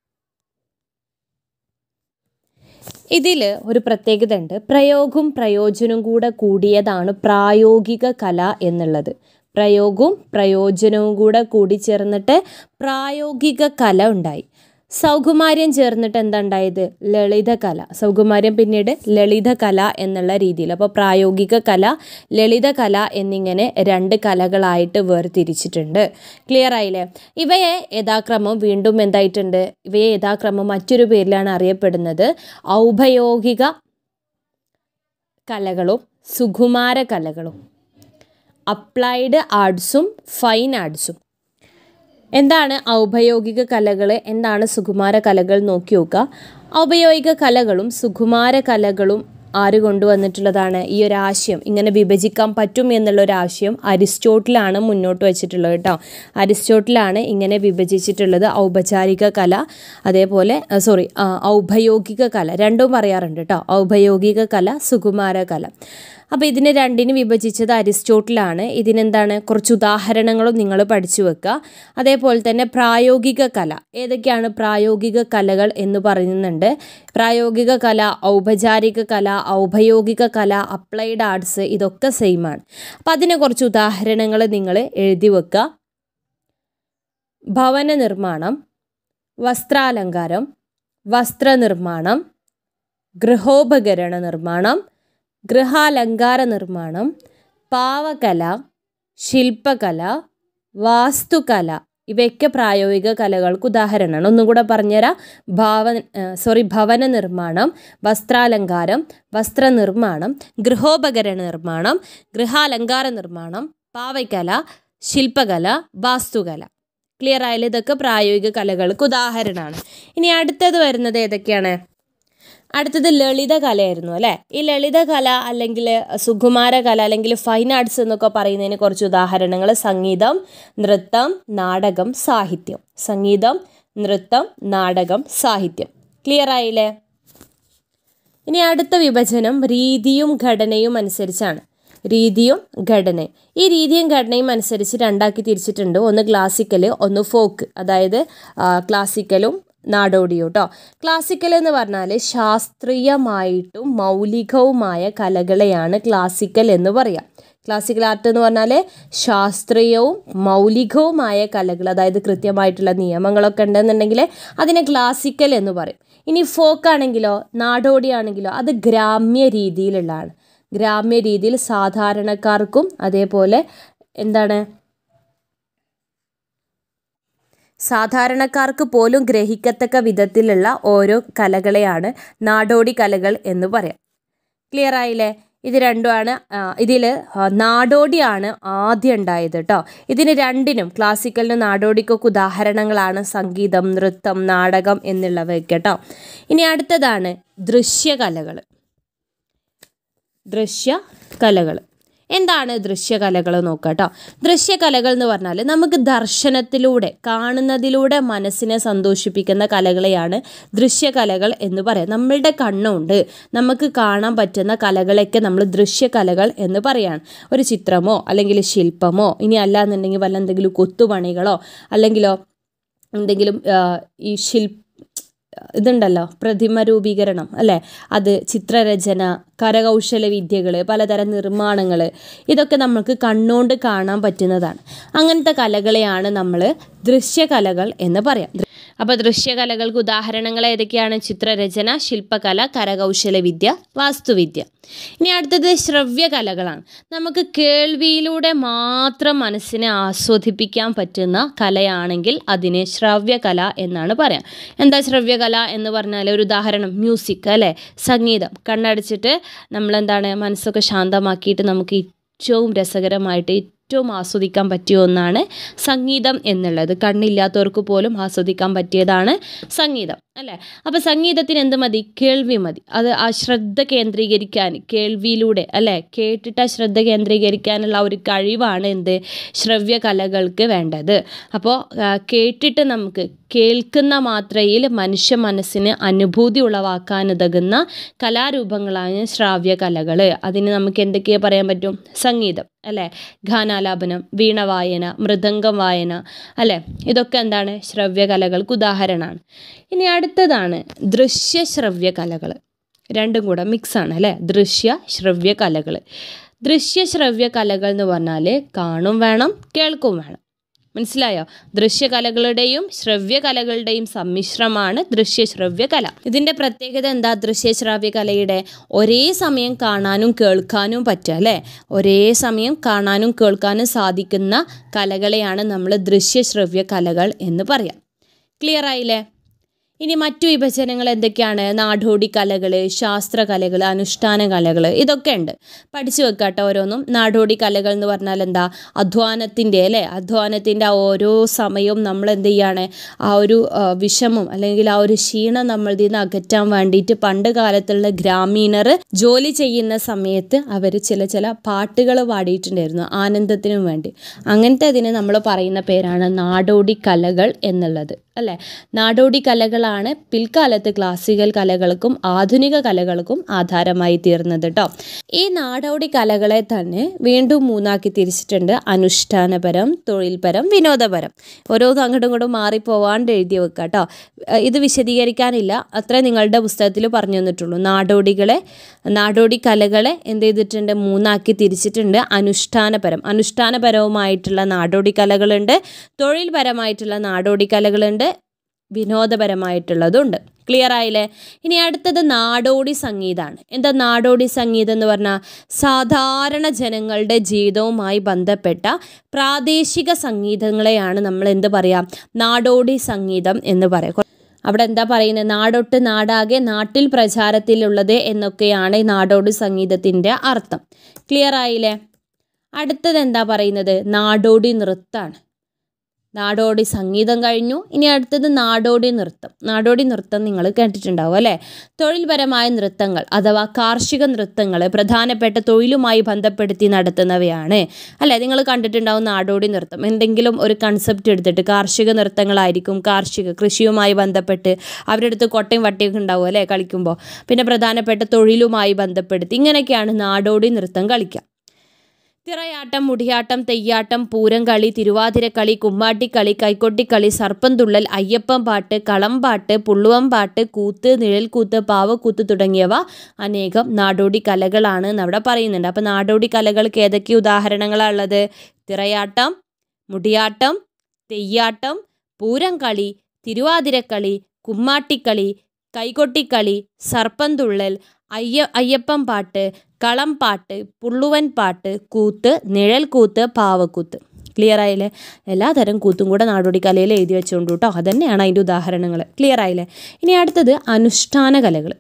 Speaker 1: ഇതിൽ ഒരു പ്രത്യേകത ഉണ്ട് പ്രയോഗവും പ്രയോജനവും കൂടെ കൂടിയതാണ് പ്രായോഗിക കല എന്നുള്ളത് പ്രയോഗവും പ്രയോജനവും കൂടെ കൂടിച്ചേർന്നിട്ട് പ്രായോഗിക കല ഉണ്ടായി സൗകുമാര്യം ചേർന്നിട്ട് എന്താ ഉണ്ടായത് ലളിതകല സൗകുമാര്യം പിന്നീട് ലളിതകല എന്നുള്ള രീതിയിൽ അപ്പോൾ പ്രായോഗിക കല ലളിതകല എന്നിങ്ങനെ രണ്ട് കലകളായിട്ട് വേർതിരിച്ചിട്ടുണ്ട് ക്ലിയർ ആയില്ലേ ഇവയെ യഥാക്രമം വീണ്ടും എന്തായിട്ടുണ്ട് ഇവയെ യഥാക്രമം മറ്റൊരു പേരിലാണ് അറിയപ്പെടുന്നത് ഔപയോഗിക കലകളും സുകുമാര കലകളും അപ്ലൈഡ് ആർട്സും ഫൈൻ ആർട്സും എന്താണ് ഔപയോഗിക കലകൾ എന്താണ് സുകുമാര കലകൾ നോക്കി നോക്കുക ഔപയോഗിക കലകളും സുകുമാര കലകളും ആര് കൊണ്ടുവന്നിട്ടുള്ളതാണ് ഈ ഒരു ആശയം ഇങ്ങനെ വിഭജിക്കാൻ പറ്റും എന്നുള്ള ഒരു ആശയം അരിസ്റ്റോട്ടിലാണ് മുന്നോട്ട് വെച്ചിട്ടുള്ളത് കേട്ടോ അരിസ്റ്റോട്ടിലാണ് ഇങ്ങനെ വിഭജിച്ചിട്ടുള്ളത് ഔപചാരിക കല അതേപോലെ സോറി ഔപയോഗിക കല രണ്ടും പറയാറുണ്ട് കേട്ടോ ഔപയോഗിക കല സുകുമാര കല അപ്പോൾ ഇതിനെ രണ്ടിന് വിഭജിച്ചത് അരിസ്റ്റോട്ടിലാണ് ഇതിനെന്താണ് കുറച്ച് ഉദാഹരണങ്ങളും നിങ്ങൾ പഠിച്ചു വെക്കുക അതേപോലെ തന്നെ പ്രായോഗിക കല ഏതൊക്കെയാണ് പ്രായോഗിക കലകൾ എന്ന് പറയുന്നുണ്ട് പ്രായോഗിക കല ഔപചാരിക കല ഔപയോഗിക കല അപ്ലൈഡ് ആർട്സ് ഇതൊക്കെ സെയിമാണ് അപ്പോൾ അതിനെ കുറച്ച് ഉദാഹരണങ്ങൾ നിങ്ങൾ എഴുതി വെക്കുക ഭവന നിർമ്മാണം വസ്ത്രാലങ്കാരം വസ്ത്രനിർമ്മാണം ഗൃഹോപകരണ നിർമ്മാണം ഗൃഹാലങ്കാര നിർമ്മാണം പാവകല ശില്പകല വാസ്തുകല ഇവയൊക്കെ പ്രായോഗിക കലകൾക്ക് ഉദാഹരണമാണ് ഒന്നും കൂടെ പറഞ്ഞുതരാം ഭാവ സോറി ഭവന നിർമ്മാണം വസ്ത്രാലങ്കാരം വസ്ത്രനിർമ്മാണം ഗൃഹോപകരണ നിർമ്മാണം ഗൃഹാലങ്കാര നിർമ്മാണം പാവയ്ക്കല ശില്പകല വാസ്തുകല ക്ലിയർ ആയാലും ഇതൊക്കെ പ്രായോഗിക കലകൾക്ക് ഉദാഹരണമാണ് ഇനി അടുത്തത് വരുന്നത് ഏതൊക്കെയാണ് അടുത്തത് ലളിത കലയായിരുന്നു അല്ലേ ഈ ലളിത കല അല്ലെങ്കിൽ സുകുമാര കല അല്ലെങ്കിൽ ഫൈൻ ആർട്സ് എന്നൊക്കെ പറയുന്നതിന് കുറച്ച് ഉദാഹരണങ്ങൾ സംഗീതം നൃത്തം നാടകം സാഹിത്യം സംഗീതം നൃത്തം നാടകം സാഹിത്യം ക്ലിയർ ആയില്ലേ ഇനി അടുത്ത വിഭജനം രീതിയും ഘടനയും അനുസരിച്ചാണ് രീതിയും ഘടനയും ഈ രീതിയും ഘടനയും അനുസരിച്ച് രണ്ടാക്കി തിരിച്ചിട്ടുണ്ട് ഒന്ന് ക്ലാസിക്കൽ ഒന്ന് ഫോക്ക് അതായത് ക്ലാസിക്കലും നാടോടിയും കേട്ടോ ക്ലാസിക്കൽ എന്ന് പറഞ്ഞാൽ ശാസ്ത്രീയമായിട്ടും മൗലികവുമായ കലകളെയാണ് ക്ലാസിക്കൽ എന്ന് പറയാം ക്ലാസിക്കൽ ആർട്ട് എന്ന് പറഞ്ഞാൽ ശാസ്ത്രീയവും മൗലികവുമായ കലകൾ അതായത് കൃത്യമായിട്ടുള്ള നിയമങ്ങളൊക്കെ ഉണ്ടെന്നുണ്ടെങ്കിൽ അതിനെ ക്ലാസിക്കൽ എന്ന് പറയും ഇനി ഫോക്ക് ആണെങ്കിലോ നാടോടി ആണെങ്കിലോ അത് ഗ്രാമ്യ രീതിയിലുള്ളതാണ് ഗ്രാമ്യ രീതിയിൽ സാധാരണക്കാർക്കും അതേപോലെ എന്താണ് സാധാരണക്കാർക്ക് പോലും ഗ്രഹിക്കത്തക്ക വിധത്തിലുള്ള ഓരോ കലകളെയാണ് നാടോടി കലകൾ എന്ന് പറയാം ക്ലിയർ ആയില്ലേ ഇത് രണ്ടുമാണ് ഇതിൽ നാടോടിയാണ് ആദ്യം ഉണ്ടായത് കേട്ടോ ഇതിന് രണ്ടിനും ക്ലാസിക്കലിനും നാടോടിക്കൊക്കെ ഉദാഹരണങ്ങളാണ് സംഗീതം നൃത്തം നാടകം എന്നുള്ളവയൊക്കെ കേട്ടോ ഇനി അടുത്തതാണ് ദൃശ്യകലകൾ ദൃശ്യകലകൾ എന്താണ് ദൃശ്യകലകൾ നോക്കുക കേട്ടോ ദൃശ്യകലകൾ എന്ന് പറഞ്ഞാൽ നമുക്ക് ദർശനത്തിലൂടെ കാണുന്നതിലൂടെ മനസ്സിനെ സന്തോഷിപ്പിക്കുന്ന കലകളെയാണ് ദൃശ്യകലകൾ എന്ന് പറയാം നമ്മളുടെ കണ്ണുണ്ട് നമുക്ക് കാണാൻ പറ്റുന്ന കലകളെയൊക്കെ നമ്മൾ ദൃശ്യകലകൾ എന്ന് പറയാണ് ഒരു ചിത്രമോ അല്ലെങ്കിൽ ശില്പമോ ഇനി അല്ലാന്നുണ്ടെങ്കിൽ വല്ല എന്തെങ്കിലും കൊത്തുപണികളോ അല്ലെങ്കിലോ എന്തെങ്കിലും ഈ ശില്പ ഇതുണ്ടല്ലോ പ്രതിമ രൂപീകരണം അല്ലേ അത് ചിത്രരചന കരകൗശല വിദ്യകൾ പലതരം നിർമ്മാണങ്ങൾ ഇതൊക്കെ നമുക്ക് കണ്ണുകൊണ്ട് കാണാൻ പറ്റുന്നതാണ് അങ്ങനത്തെ കലകളെയാണ് നമ്മൾ ദൃശ്യകലകൾ എന്ന് പറയാം അപ്പോൾ ദൃശ്യകലകൾക്ക് ഉദാഹരണങ്ങൾ ഏതൊക്കെയാണ് ചിത്രരചന ശില്പകല കരകൗശല വിദ്യ വാസ്തുവിദ്യ ഇനി അടുത്തത് ശ്രവ്യകലകളാണ് നമുക്ക് കേൾവിയിലൂടെ മാത്രം മനസ്സിനെ ആസ്വദിപ്പിക്കാൻ പറ്റുന്ന കലയാണെങ്കിൽ അതിനെ ശ്രവ്യകല എന്നാണ് പറയാം എന്താ ശ്രവ്യകല എന്ന് പറഞ്ഞാൽ ഒരു ഉദാഹരണം മ്യൂസിക് അല്ലേ സംഗീതം കണ്ണടച്ചിട്ട് നമ്മളെന്താണ് മനസ്സൊക്കെ ശാന്തമാക്കിയിട്ട് നമുക്ക് ഏറ്റവും രസകരമായിട്ട് ഏറ്റവും ആസ്വദിക്കാൻ പറ്റിയ ഒന്നാണ് സംഗീതം എന്നുള്ളത് കണ്ണില്ലാത്തവർക്ക് പോലും ആസ്വദിക്കാൻ പറ്റിയതാണ് സംഗീതം അല്ലേ അപ്പോൾ സംഗീതത്തിന് എന്ത് മതി കേൾവി മതി അത് ആ ശ്രദ്ധ കേന്ദ്രീകരിക്കാൻ കേൾവിയിലൂടെ അല്ലേ കേട്ടിട്ട് ആ ശ്രദ്ധ കേന്ദ്രീകരിക്കാനുള്ള ഒരു കഴിവാണ് എന്ത് ശ്രവ്യ കലകൾക്ക് വേണ്ടത് അപ്പോൾ കേട്ടിട്ട് നമുക്ക് കേൾക്കുന്ന മാത്രയിൽ മനുഷ്യ മനസ്സിന് അനുഭൂതി ഉളവാക്കാനുതകുന്ന കലാരൂപങ്ങളാണ് ശ്രാവ്യ കലകൾ അതിന് നമുക്ക് എന്തൊക്കെയാണ് പറയാൻ പറ്റും സംഗീതം അല്ലേ ഗാനാലാപനം വീണവായന മൃദംഗം വായന അല്ലേ ഇതൊക്കെ എന്താണ് ശ്രവ്യ കലകൾക്ക് ഉദാഹരണമാണ് ഇനി അടുത്തതാണ് ദൃശ്യ ശ്രവ്യ കലകൾ രണ്ടും കൂടെ മിക്സാണ് അല്ലേ ദൃശ്യ ശ്രവ്യ കലകൾ ദൃശ്യ ശ്രവ്യ കലകൾ എന്ന് പറഞ്ഞാൽ കാണും വേണം കേൾക്കും വേണം മനസ്സിലായോ ദൃശ്യകലകളുടെയും ശ്രവ്യകലകളുടെയും സമ്മിശ്രമാണ് ദൃശ്യശ്രവ്യ കല ഇതിൻ്റെ പ്രത്യേകത എന്താ ദൃശ്യശ്രാവ്യ കലയുടെ ഒരേ സമയം കാണാനും കേൾക്കാനും പറ്റുക അല്ലേ ഒരേ സമയം കാണാനും കേൾക്കാനും സാധിക്കുന്ന കലകളെയാണ് നമ്മൾ ദൃശ്യശ്രവ്യ കലകൾ എന്ന് പറയാം ക്ലിയർ ആയില്ലേ ഇനി മറ്റു വിഭജനങ്ങൾ എന്തൊക്കെയാണ് നാടോടി കലകൾ ശാസ്ത്രകലകൾ അനുഷ്ഠാന കലകൾ ഇതൊക്കെ ഉണ്ട് പഠിച്ചു വെക്കാട്ടോ ഓരോന്നും നാടോടി കലകൾ എന്ന് പറഞ്ഞാൽ എന്താ അധ്വാനത്തിൻ്റെ അല്ലേ അധ്വാനത്തിൻ്റെ ആ ഓരോ സമയവും നമ്മൾ എന്ത് ചെയ്യാണ് ആ ഒരു ആ, വിഷമം അല്ലെങ്കിൽ ആ ഒരു ക്ഷീണം നമ്മളിൽ നിന്ന് അകറ്റാൻ വേണ്ടിയിട്ട് പണ്ട് കാലത്തുള്ള ഗ്രാമീണർ ജോലി ചെയ്യുന്ന സമയത്ത് അവർ ചില ചില പാട്ടുകൾ പാടിയിട്ടുണ്ടായിരുന്നു ആനന്ദത്തിനും വേണ്ടി അങ്ങനത്തെ അതിന് നമ്മൾ പറയുന്ന പേരാണ് നാടോടി കലകൾ എന്നുള്ളത് അല്ലേ നാടോടി കലകളാണ് പിൽക്കാലത്ത് ക്ലാസിക്കൽ കലകൾക്കും ആധുനിക കലകൾക്കും ആധാരമായി തീർന്നത് കേട്ടോ ഈ നാടോടി കലകളെ തന്നെ വീണ്ടും മൂന്നാക്കി തിരിച്ചിട്ടുണ്ട് അനുഷ്ഠാനപരം തൊഴിൽപരം വിനോദപരം ഓരോന്നും അങ്ങോട്ടും ഇങ്ങോട്ടും മാറിപ്പോവാണ്ട് എഴുതി വെക്കുക കേട്ടോ ഇത് വിശദീകരിക്കാനില്ല അത്രേ നിങ്ങളുടെ പുസ്തകത്തിൽ പറഞ്ഞു തന്നിട്ടുള്ളൂ നാടോടികളെ നാടോടി കലകളെ എന്ത് ചെയ്തിട്ടുണ്ട് മൂന്നാക്കി തിരിച്ചിട്ടുണ്ട് അനുഷ്ഠാനപരം അനുഷ്ഠാനപരവുമായിട്ടുള്ള നാടോടി കലകളുണ്ട് തൊഴിൽപരമായിട്ടുള്ള നാടോടി കലകളുണ്ട് വിനോദപരമായിട്ടുള്ളതുണ്ട് ക്ലിയർ ആയില്ലേ ഇനി അടുത്തത് നാടോടി സംഗീതമാണ് എന്താ നാടോടി സംഗീതം എന്ന് പറഞ്ഞാൽ സാധാരണ ജനങ്ങളുടെ ജീവിതവുമായി ബന്ധപ്പെട്ട പ്രാദേശിക സംഗീതങ്ങളെയാണ് നമ്മൾ എന്ത് പറയാം നാടോടി സംഗീതം എന്ന് പറയാം അവിടെ എന്താ പറയുന്നത് നാടൊട്ട് നാടാകെ നാട്ടിൽ പ്രചാരത്തിലുള്ളത് എന്നൊക്കെയാണ് ഈ നാടോടി സംഗീതത്തിൻ്റെ അർത്ഥം ക്ലിയർ ആയില്ലേ അടുത്തത് എന്താ പറയുന്നത് നാടോടി നൃത്തമാണ് നാടോടി സംഗീതം കഴിഞ്ഞു ഇനി അടുത്തത് നാടോടി നൃത്തം നാടോടി നൃത്തം നിങ്ങൾ കേട്ടിട്ടുണ്ടാവും അല്ലേ തൊഴിൽപരമായ നൃത്തങ്ങൾ അഥവാ കാർഷിക നൃത്തങ്ങൾ പ്രധാനപ്പെട്ട തൊഴിലുമായി ബന്ധപ്പെടുത്തി നടത്തുന്നവയാണ് അല്ലേ നിങ്ങൾ കണ്ടിട്ടുണ്ടാവും നാടോടി നൃത്തം എന്തെങ്കിലും ഒരു കൺസെപ്റ്റ് എടുത്തിട്ട് കാർഷിക നൃത്തങ്ങളായിരിക്കും കാർഷിക കൃഷിയുമായി ബന്ധപ്പെട്ട് അവരുടെ അടുത്ത് കൊട്ടയും വട്ടിയൊക്കെ ഉണ്ടാവും അല്ലേ കളിക്കുമ്പോൾ പിന്നെ പ്രധാനപ്പെട്ട തൊഴിലുമായി ബന്ധപ്പെടുത്തി ഇങ്ങനെയൊക്കെയാണ് നാടോടി നൃത്തം കളിക്കുക തിറയാട്ടം മുടിയാട്ടം തെയ്യാട്ടം പൂരംകളി തിരുവാതിരക്കളി കുമ്മാട്ടിക്കളി കൈക്കൊട്ടിക്കളി സർപ്പംതുള്ളൽ അയ്യപ്പം പാട്ട് കളംപാട്ട് പുള്ളുവം പാട്ട് കൂത്ത് നിഴൽക്കൂത്ത് പാവക്കൂത്ത് തുടങ്ങിയവ അനേകം നാടോടി കലകളാണ് എന്ന് അവിടെ പറയുന്നുണ്ട് അപ്പോൾ നാടോടി കലകൾക്ക് ഏതൊക്കെ ഉദാഹരണങ്ങളാണ് ഉള്ളത് തിറയാട്ടം മുടിയാട്ടം തെയ്യാട്ടം പൂരംകളി തിരുവാതിരക്കളി കുമ്മാട്ടിക്കളി കൈകൊട്ടിക്കളി സർപ്പംതുള്ളൽ അയ്യ അയ്യപ്പം പാട്ട് കളം പാട്ട് പുള്ളുവൻ പാട്ട് കൂത്ത് നിഴൽക്കൂത്ത് പാവക്കൂത്ത് ക്ലിയർ ആയില്ലേ എല്ലാതരം കൂത്തും കൂടെ നാടോടി കലയിൽ എഴുതി വെച്ചുകൊണ്ട് കേട്ടോ അതന്നെയാണ് അതിൻ്റെ ഉദാഹരണങ്ങൾ ക്ലിയർ ആയില്ലേ ഇനി അടുത്തത് അനുഷ്ഠാന കലകൾ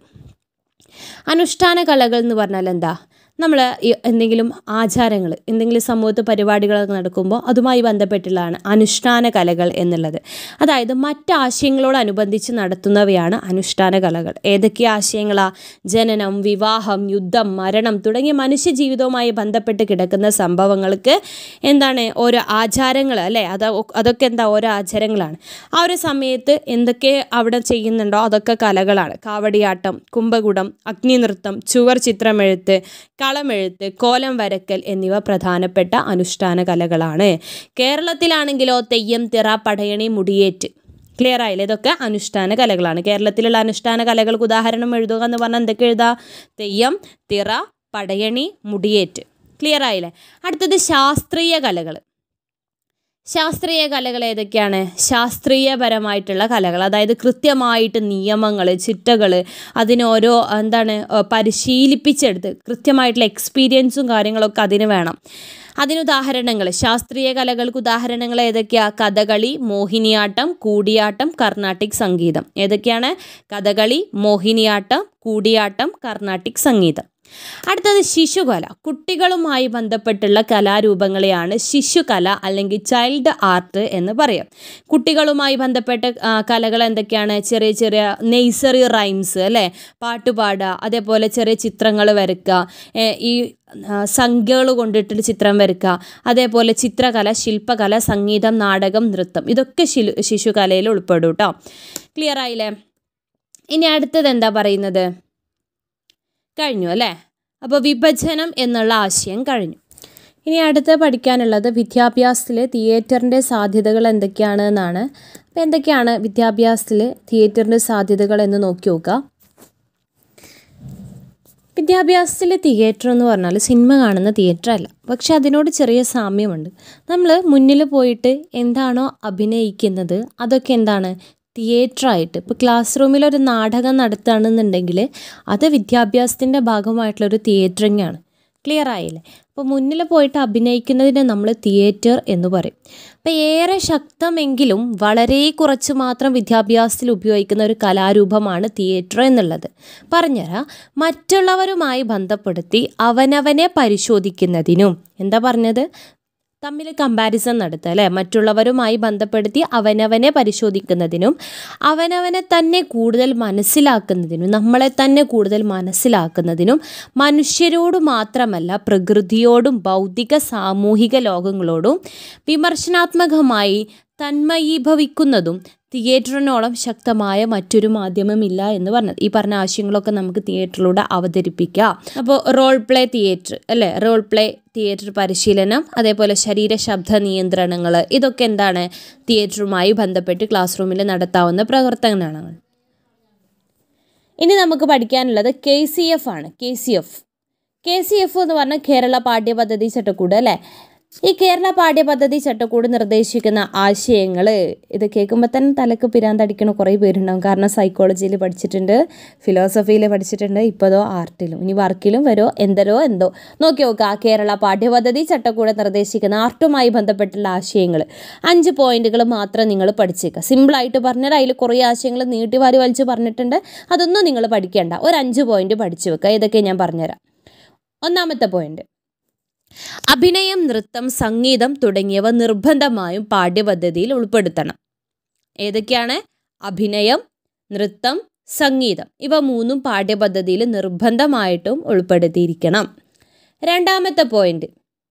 Speaker 1: അനുഷ്ഠാന കലകൾ എന്ന് പറഞ്ഞാൽ എന്താ നമ്മൾ എന്തെങ്കിലും ആചാരങ്ങൾ എന്തെങ്കിലും സമൂഹത്ത് പരിപാടികളൊക്കെ നടക്കുമ്പോൾ അതുമായി ബന്ധപ്പെട്ടുള്ളതാണ് അനുഷ്ഠാന കലകൾ എന്നുള്ളത് അതായത് മറ്റ് ആശയങ്ങളോടനുബന്ധിച്ച് നടത്തുന്നവയാണ് അനുഷ്ഠാന കലകൾ ഏതൊക്കെ ആശയങ്ങളാ ജനനം വിവാഹം യുദ്ധം മരണം തുടങ്ങിയ മനുഷ്യ ജീവിതവുമായി ബന്ധപ്പെട്ട് കിടക്കുന്ന സംഭവങ്ങൾക്ക് എന്താണ് ഓരോ ആചാരങ്ങൾ അല്ലേ അത് അതൊക്കെ എന്താ ഓരോ ആചാരങ്ങളാണ് ആ ഒരു സമയത്ത് എന്തൊക്കെ അവിടെ ചെയ്യുന്നുണ്ടോ അതൊക്കെ കലകളാണ് കാവടിയാട്ടം കുംഭകുടം അഗ്നിനൃത്തം ചുവർ ചിത്രമെഴുത്ത് കളമെഴുത്ത് കോലം വരക്കൽ എന്നിവ പ്രധാനപ്പെട്ട അനുഷ്ഠാന കലകളാണ് കേരളത്തിലാണെങ്കിലോ തെയ്യം തിറ പടയണി മുടിയേറ്റ് ക്ലിയർ ആയില്ലേ ഇതൊക്കെ അനുഷ്ഠാന കലകളാണ് കേരളത്തിലുള്ള അനുഷ്ഠാന കലകൾക്ക് ഉദാഹരണം എഴുതുക എന്ന് പറഞ്ഞാൽ എന്തൊക്കെ എഴുതാ തെയ്യം തിറ പടയണി മുടിയേറ്റ് ക്ലിയർ ആയില്ലേ അടുത്തത് ശാസ്ത്രീയ കലകൾ ശാസ്ത്രീയ കലകൾ ഏതൊക്കെയാണ് ശാസ്ത്രീയപരമായിട്ടുള്ള കലകൾ അതായത് കൃത്യമായിട്ട് നിയമങ്ങൾ ചിട്ടകൾ അതിനോരോ എന്താണ് ഏഹ് പരിശീലിപ്പിച്ചെടുത്ത് കൃത്യമായിട്ടുള്ള എക്സ്പീരിയൻസും കാര്യങ്ങളൊക്കെ അതിന് വേണം അതിന് ഉദാഹരണങ്ങൾ ശാസ്ത്രീയ കലകൾക്ക് ഉദാഹരണങ്ങൾ ഏതൊക്കെയാ കഥകളി മോഹിനിയാട്ടം കൂടിയാട്ടം കർണാട്ടിക് സംഗീതം ഏതൊക്കെയാണ് കഥകളി മോഹിനിയാട്ടം കൂടിയാട്ടം കർണാട്ടിക് സംഗീതം അടുത്തത് ശിശുകല കുട്ടികളുമായി ബന്ധപ്പെട്ടുള്ള കലാരൂപങ്ങളെയാണ് ശിശുകല അല്ലെങ്കിൽ ചൈൽഡ് ആർട്ട് എന്ന് പറയും കുട്ടികളുമായി ബന്ധപ്പെട്ട ആ, കലകൾ എന്തൊക്കെയാണ് ചെറിയ ചെറിയ നെയ്സറി റൈംസ് അല്ലേ പാട്ടുപാടുക അതേപോലെ ചെറിയ ചിത്രങ്ങൾ വരയ്ക്കുക ഏ, ഈ സംഖ്യകൾ കൊണ്ടിട്ട് ചിത്രം വരയ്ക്കുക അതേപോലെ ചിത്രകല ശില്പകല സംഗീതം നാടകം നൃത്തം ഇതൊക്കെ ശിലു ശിശുകലയിൽ ഉൾപ്പെടും കേട്ടോ ക്ലിയർ ആയില്ലേ ഇനി അടുത്തത് എന്താ പറയുന്നത് കഴിഞ്ഞു അല്ലേ അപ്പോൾ വിഭജനം എന്നുള്ള ആശയം കഴിഞ്ഞു ഇനി അടുത്ത് പഠിക്കാനുള്ളത് വിദ്യാഭ്യാസത്തിൽ തിയേറ്ററിൻ്റെ സാധ്യതകൾ എന്തൊക്കെയാണ് എന്നാണ് അപ്പോൾ എന്തൊക്കെയാണ് വിദ്യാഭ്യാസത്തിൽ തിയേറ്ററിൻ്റെ സാധ്യതകൾ എന്ന് നോക്കി നോക്കുക വിദ്യാഭ്യാസത്തിലെ തിയേറ്റർ എന്ന് പറഞ്ഞാൽ സിനിമ കാണുന്ന തിയേറ്റർ അല്ല പക്ഷെ അതിനോട് ചെറിയ സാമ്യമുണ്ട് നമ്മൾ മുന്നിൽ പോയിട്ട് എന്താണോ അഭിനയിക്കുന്നത് അതൊക്കെ എന്താണ് തിയേറ്ററായിട്ട് ഇപ്പോൾ ക്ലാസ് റൂമിൽ ഒരു നാടകം നടത്തുകയാണെന്നുണ്ടെങ്കിൽ അത് വിദ്യാഭ്യാസത്തിൻ്റെ ഭാഗമായിട്ടുള്ളൊരു തിയേറ്ററിങ്ങാണ് ക്ലിയർ ആയില്ലേ അപ്പോൾ മുന്നിൽ പോയിട്ട് അഭിനയിക്കുന്നതിനെ നമ്മൾ തിയേറ്റർ എന്ന് പറയും അപ്പോൾ ഏറെ ശക്തമെങ്കിലും വളരെ കുറച്ച് മാത്രം വിദ്യാഭ്യാസത്തിൽ ഉപയോഗിക്കുന്ന ഒരു കലാരൂപമാണ് തിയേറ്റർ എന്നുള്ളത് പറഞ്ഞുതരാം മറ്റുള്ളവരുമായി ബന്ധപ്പെടുത്തി അവനവനെ പരിശോധിക്കുന്നതിനും എന്താ പറഞ്ഞത് തമ്മിൽ കമ്പാരിസൺ നടത്തുക അല്ലേ മറ്റുള്ളവരുമായി ബന്ധപ്പെടുത്തി അവനവനെ പരിശോധിക്കുന്നതിനും അവനവനെ തന്നെ കൂടുതൽ മനസ്സിലാക്കുന്നതിനും നമ്മളെ തന്നെ കൂടുതൽ മനസ്സിലാക്കുന്നതിനും മനുഷ്യരോട് മാത്രമല്ല പ്രകൃതിയോടും ഭൗതിക സാമൂഹിക ലോകങ്ങളോടും വിമർശനാത്മകമായി തന്മയീഭവിക്കുന്നതും തിയേറ്ററിനോളം ശക്തമായ മറ്റൊരു മാധ്യമമില്ല എന്ന് പറഞ്ഞത് ഈ പറഞ്ഞ ആശയങ്ങളൊക്കെ നമുക്ക് തിയേറ്ററിലൂടെ അവതരിപ്പിക്കാം അപ്പോൾ റോൾ പ്ലേ തിയേറ്റർ അല്ലേ റോൾ പ്ലേ തിയേറ്റർ പരിശീലനം അതേപോലെ ശരീര ശബ്ദ നിയന്ത്രണങ്ങൾ ഇതൊക്കെ എന്താണ് തിയേറ്ററുമായി ബന്ധപ്പെട്ട് ക്ലാസ് റൂമിൽ നടത്താവുന്ന പ്രവർത്തനങ്ങൾ ഇനി നമുക്ക് പഠിക്കാനുള്ളത് കെ സി എഫ് ആണ് K C F K C F എന്ന് പറഞ്ഞാൽ കേരള പാഠ്യപദ്ധതി ചട്ടക്കൂട് അല്ലേ ഈ കേരള പാഠ്യപദ്ധതി ചട്ടക്കൂട് നിർദ്ദേശിക്കുന്ന ആശയങ്ങൾ ഇത് കേൾക്കുമ്പോൾ തന്നെ തലക്ക് പിരാന്തടിക്കണ കുറേ പേരുണ്ടാവും കാരണം സൈക്കോളജിയിൽ പഠിച്ചിട്ടുണ്ട് ഫിലോസഫിയിൽ പഠിച്ചിട്ടുണ്ട് ഇപ്പോഴോ ആർട്ടിലും ഇനി വർക്കിലും വരോ എന്തരോ എന്തോ നോക്കി നോക്കുക ആ കേരള പാഠ്യപദ്ധതി ചട്ടക്കൂട് നിർദ്ദേശിക്കുന്ന ആർട്ടുമായി ബന്ധപ്പെട്ടുള്ള ആശയങ്ങൾ അഞ്ച് പോയിന്റുകൾ മാത്രം നിങ്ങൾ പഠിച്ചേക്കുക സിമ്പിളായിട്ട് പറഞ്ഞാൽ അതിൽ കുറേ ആശയങ്ങൾ നീട്ടിവാരി വലിച്ച് പറഞ്ഞിട്ടുണ്ട് അതൊന്നും നിങ്ങൾ പഠിക്കേണ്ട ഒരു അഞ്ച് പോയിന്റ് പഠിച്ചു വെക്കുക ഇതൊക്കെ ഞാൻ പറഞ്ഞുതരാം ഒന്നാമത്തെ പോയിന്റ് അഭിനയം നൃത്തം സംഗീതം തുടങ്ങിയവ നിർബന്ധമായും പാഠ്യപദ്ധതിയിൽ ഉൾപ്പെടുത്തണം ഏതൊക്കെയാണ് അഭിനയം നൃത്തം സംഗീതം ഇവ മൂന്നും പാഠ്യപദ്ധതിയിൽ നിർബന്ധമായിട്ടും ഉൾപ്പെടുത്തിയിരിക്കണം രണ്ടാമത്തെ പോയിന്റ്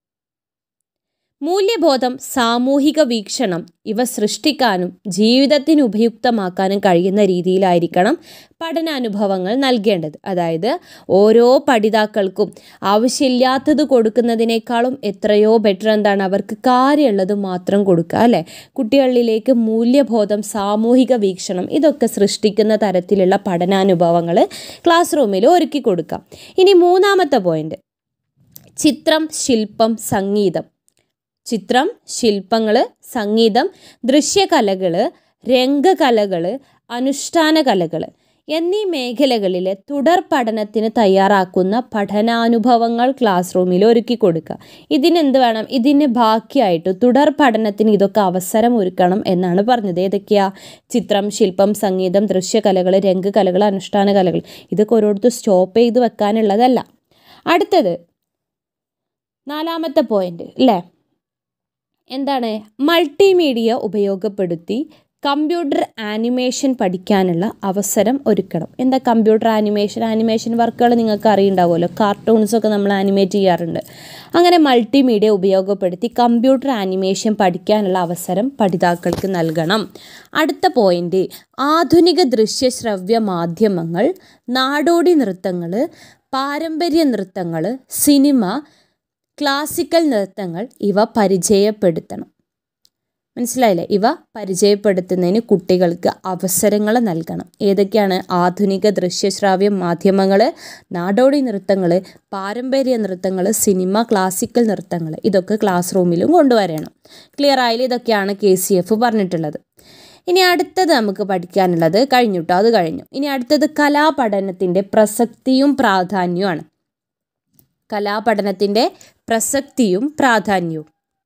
Speaker 1: മൂല്യബോധം സാമൂഹിക വീക്ഷണം ഇവ സൃഷ്ടിക്കാനും ജീവിതത്തിന് ഉപയുക്തമാക്കാനും കഴിയുന്ന രീതിയിലായിരിക്കണം പഠനാനുഭവങ്ങൾ നൽകേണ്ടത് അതായത് ഓരോ പഠിതാക്കൾക്കും ആവശ്യമില്ലാത്തത് കൊടുക്കുന്നതിനേക്കാളും എത്രയോ ബെറ്റർ എന്താണ് അവർക്ക് കാര്യമുള്ളത് മാത്രം കൊടുക്കുക അല്ലേ കുട്ടികളിലേക്ക് മൂല്യബോധം സാമൂഹിക വീക്ഷണം ഇതൊക്കെ സൃഷ്ടിക്കുന്ന തരത്തിലുള്ള പഠനാനുഭവങ്ങൾ ക്ലാസ് റൂമിൽ ഒരുക്കി കൊടുക്കാം ഇനി മൂന്നാമത്തെ പോയിന്റ് ചിത്രം ശില്പം സംഗീതം ചിത്രം ശില്പങ്ങൾ സംഗീതം ദൃശ്യകലകൾ രംഗകലകൾ അനുഷ്ഠാന കലകൾ എന്നീ മേഖലകളിലെ തുടർ പഠനത്തിന് തയ്യാറാക്കുന്ന പഠനാനുഭവങ്ങൾ ക്ലാസ് റൂമിൽ ഒരുക്കി കൊടുക്കുക ഇതിനെന്ത് വേണം ഇതിന് ബാക്കിയായിട്ട് തുടർ പഠനത്തിന് ഇതൊക്കെ അവസരം ഒരുക്കണം എന്നാണ് പറഞ്ഞത് ഏതൊക്കെയാ ചിത്രം ശില്പം സംഗീതം ദൃശ്യകലകൾ രംഗകലകൾ അനുഷ്ഠാന കലകൾ ഇതൊക്കെ ഓരോരുത്തർ സ്റ്റോപ്പ് ചെയ്ത് വെക്കാനുള്ളതല്ല അടുത്തത് നാലാമത്തെ പോയിന്റ് അല്ലേ എന്താണ് മൾട്ടിമീഡിയ ഉപയോഗപ്പെടുത്തി കമ്പ്യൂട്ടർ ആനിമേഷൻ പഠിക്കാനുള്ള അവസരം ഒരുക്കണം എന്താ കമ്പ്യൂട്ടർ ആനിമേഷൻ ആനിമേഷൻ വർക്കുകൾ നിങ്ങൾക്ക് അറിയുണ്ടാവുമല്ലോ കാർട്ടൂൺസൊക്കെ നമ്മൾ ആനിമേറ്റ് ചെയ്യാറുണ്ട് അങ്ങനെ മൾട്ടിമീഡിയ ഉപയോഗപ്പെടുത്തി കമ്പ്യൂട്ടർ ആനിമേഷൻ പഠിക്കാനുള്ള അവസരം പഠിതാക്കൾക്ക് നൽകണം അടുത്ത പോയിന്റ് ആധുനിക ദൃശ്യശ്രവ്യ മാധ്യമങ്ങൾ നാടോടി നൃത്തങ്ങൾ പാരമ്പര്യ നൃത്തങ്ങൾ സിനിമ ക്ലാസിക്കൽ നൃത്തങ്ങൾ ഇവ പരിചയപ്പെടുത്തണം മനസ്സിലായില്ലേ ഇവ പരിചയപ്പെടുത്തുന്നതിന് കുട്ടികൾക്ക് അവസരങ്ങൾ നൽകണം ഏതൊക്കെയാണ് ആധുനിക ദൃശ്യശ്രാവ്യ മാധ്യമങ്ങൾ നാടോടി നൃത്തങ്ങൾ പാരമ്പര്യ നൃത്തങ്ങൾ സിനിമ ക്ലാസിക്കൽ നൃത്തങ്ങൾ ഇതൊക്കെ ക്ലാസ് റൂമിലും കൊണ്ടുവരണം ക്ലിയർ ആയാലും ഇതൊക്കെയാണ് കെ സി എഫ് പറഞ്ഞിട്ടുള്ളത് ഇനി അടുത്തത് നമുക്ക് പഠിക്കാനുള്ളത് കഴിഞ്ഞു കേട്ടോ അത് കഴിഞ്ഞു ഇനി അടുത്തത് കലാപഠനത്തിൻ്റെ പ്രസക്തിയും പ്രാധാന്യവുമാണ് കലാപഠനത്തിൻ്റെ പ്രസക്തിയും പ്രാധാന്യവും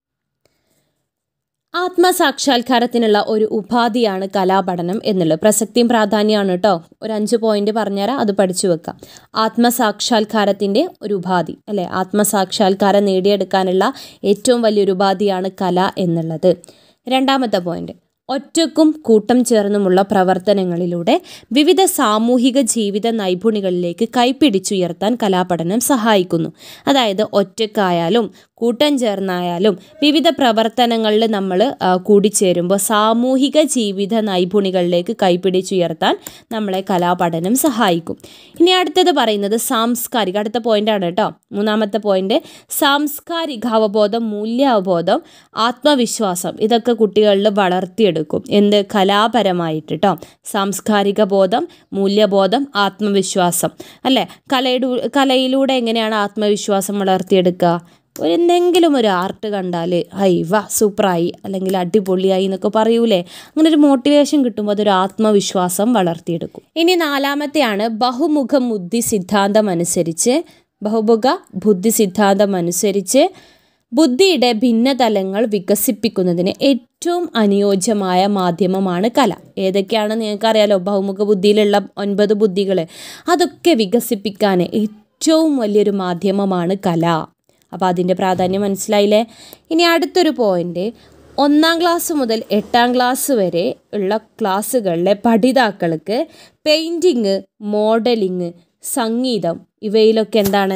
Speaker 1: ആത്മസാക്ഷാത്കാരത്തിനുള്ള ഒരു ഉപാധിയാണ് കലാപഠനം എന്നുള്ളത് പ്രസക്തിയും പ്രാധാന്യമാണ് കേട്ടോ ഒരു അഞ്ച് പോയിന്റ് പറഞ്ഞുതരാം അത് പഠിച്ചു വെക്കാം ആത്മസാക്ഷാത്കാരത്തിൻ്റെ ഒരു ഉപാധി അല്ലേ ആത്മസാക്ഷാത്കാരം നേടിയെടുക്കാനുള്ള ഏറ്റവും വലിയൊരു ഉപാധിയാണ് കല എന്നുള്ളത് രണ്ടാമത്തെ പോയിന്റ് ഒറ്റക്കും കൂട്ടം ചേർന്നുമുള്ള പ്രവർത്തനങ്ങളിലൂടെ വിവിധ സാമൂഹിക ജീവിത നൈപുണികളിലേക്ക് കൈപ്പിടിച്ചുയർത്താൻ കലാപഠനം സഹായിക്കുന്നു അതായത് ഒറ്റക്കായാലും കൂട്ടം ചേർന്നായാലും വിവിധ പ്രവർത്തനങ്ങളിൽ നമ്മൾ കൂടിച്ചേരുമ്പോൾ സാമൂഹിക ജീവിത നൈപുണികളിലേക്ക് കൈപ്പിടിച്ചുയർത്താൻ നമ്മളെ കലാപഠനം സഹായിക്കും ഇനി അടുത്തത് പറയുന്നത് സാംസ്കാരിക അടുത്ത പോയിന്റാണ് കേട്ടോ മൂന്നാമത്തെ പോയിന്റ് സാംസ്കാരികാവബോധം മൂല്യാവബോധം ആത്മവിശ്വാസം ഇതൊക്കെ കുട്ടികളിൽ വളർത്തിയെടുക്കും എന്ത് കലാപരമായിട്ട് കേട്ടോ സാംസ്കാരിക ബോധം മൂല്യബോധം ആത്മവിശ്വാസം അല്ലേ കലയുടെ കലയിലൂടെ എങ്ങനെയാണ് ആത്മവിശ്വാസം വളർത്തിയെടുക്കുക ഒരു എന്തെങ്കിലും ഒരു ആർട്ട് കണ്ടാൽ ഹൈ വാ സൂപ്പറായി അല്ലെങ്കിൽ അടിപൊളിയായി എന്നൊക്കെ പറയൂലേ അങ്ങനെ ഒരു മോട്ടിവേഷൻ കിട്ടുമ്പോൾ അതൊരു ആത്മവിശ്വാസം വളർത്തിയെടുക്കും ഇനി നാലാമത്തെയാണ് ബഹുമുഖ ബുദ്ധി സിദ്ധാന്തം അനുസരിച്ച് ബഹുമുഖ ബുദ്ധി സിദ്ധാന്തം അനുസരിച്ച് ബുദ്ധിയുടെ ഭിന്നതലങ്ങൾ വികസിപ്പിക്കുന്നതിന് ഏറ്റവും അനുയോജ്യമായ മാധ്യമമാണ് കല ഏതൊക്കെയാണ് നിങ്ങൾക്കറിയാലോ ബഹുമുഖ ബുദ്ധിയിലുള്ള ഒൻപത് ബുദ്ധികൾ അതൊക്കെ വികസിപ്പിക്കാൻ ഏറ്റവും വലിയൊരു മാധ്യമമാണ് കല അപ്പോൾ അതിൻ്റെ പ്രാധാന്യം മനസ്സിലായില്ലേ ഇനി അടുത്തൊരു പോയിൻ്റ് ഒന്നാം ക്ലാസ് മുതൽ എട്ടാം ക്ലാസ് വരെ ഉള്ള ക്ലാസ്സുകളിലെ പഠിതാക്കൾക്ക് പെയിൻറ്റിങ് മോഡലിങ് സംഗീതം ഇവയിലൊക്കെ എന്താണ്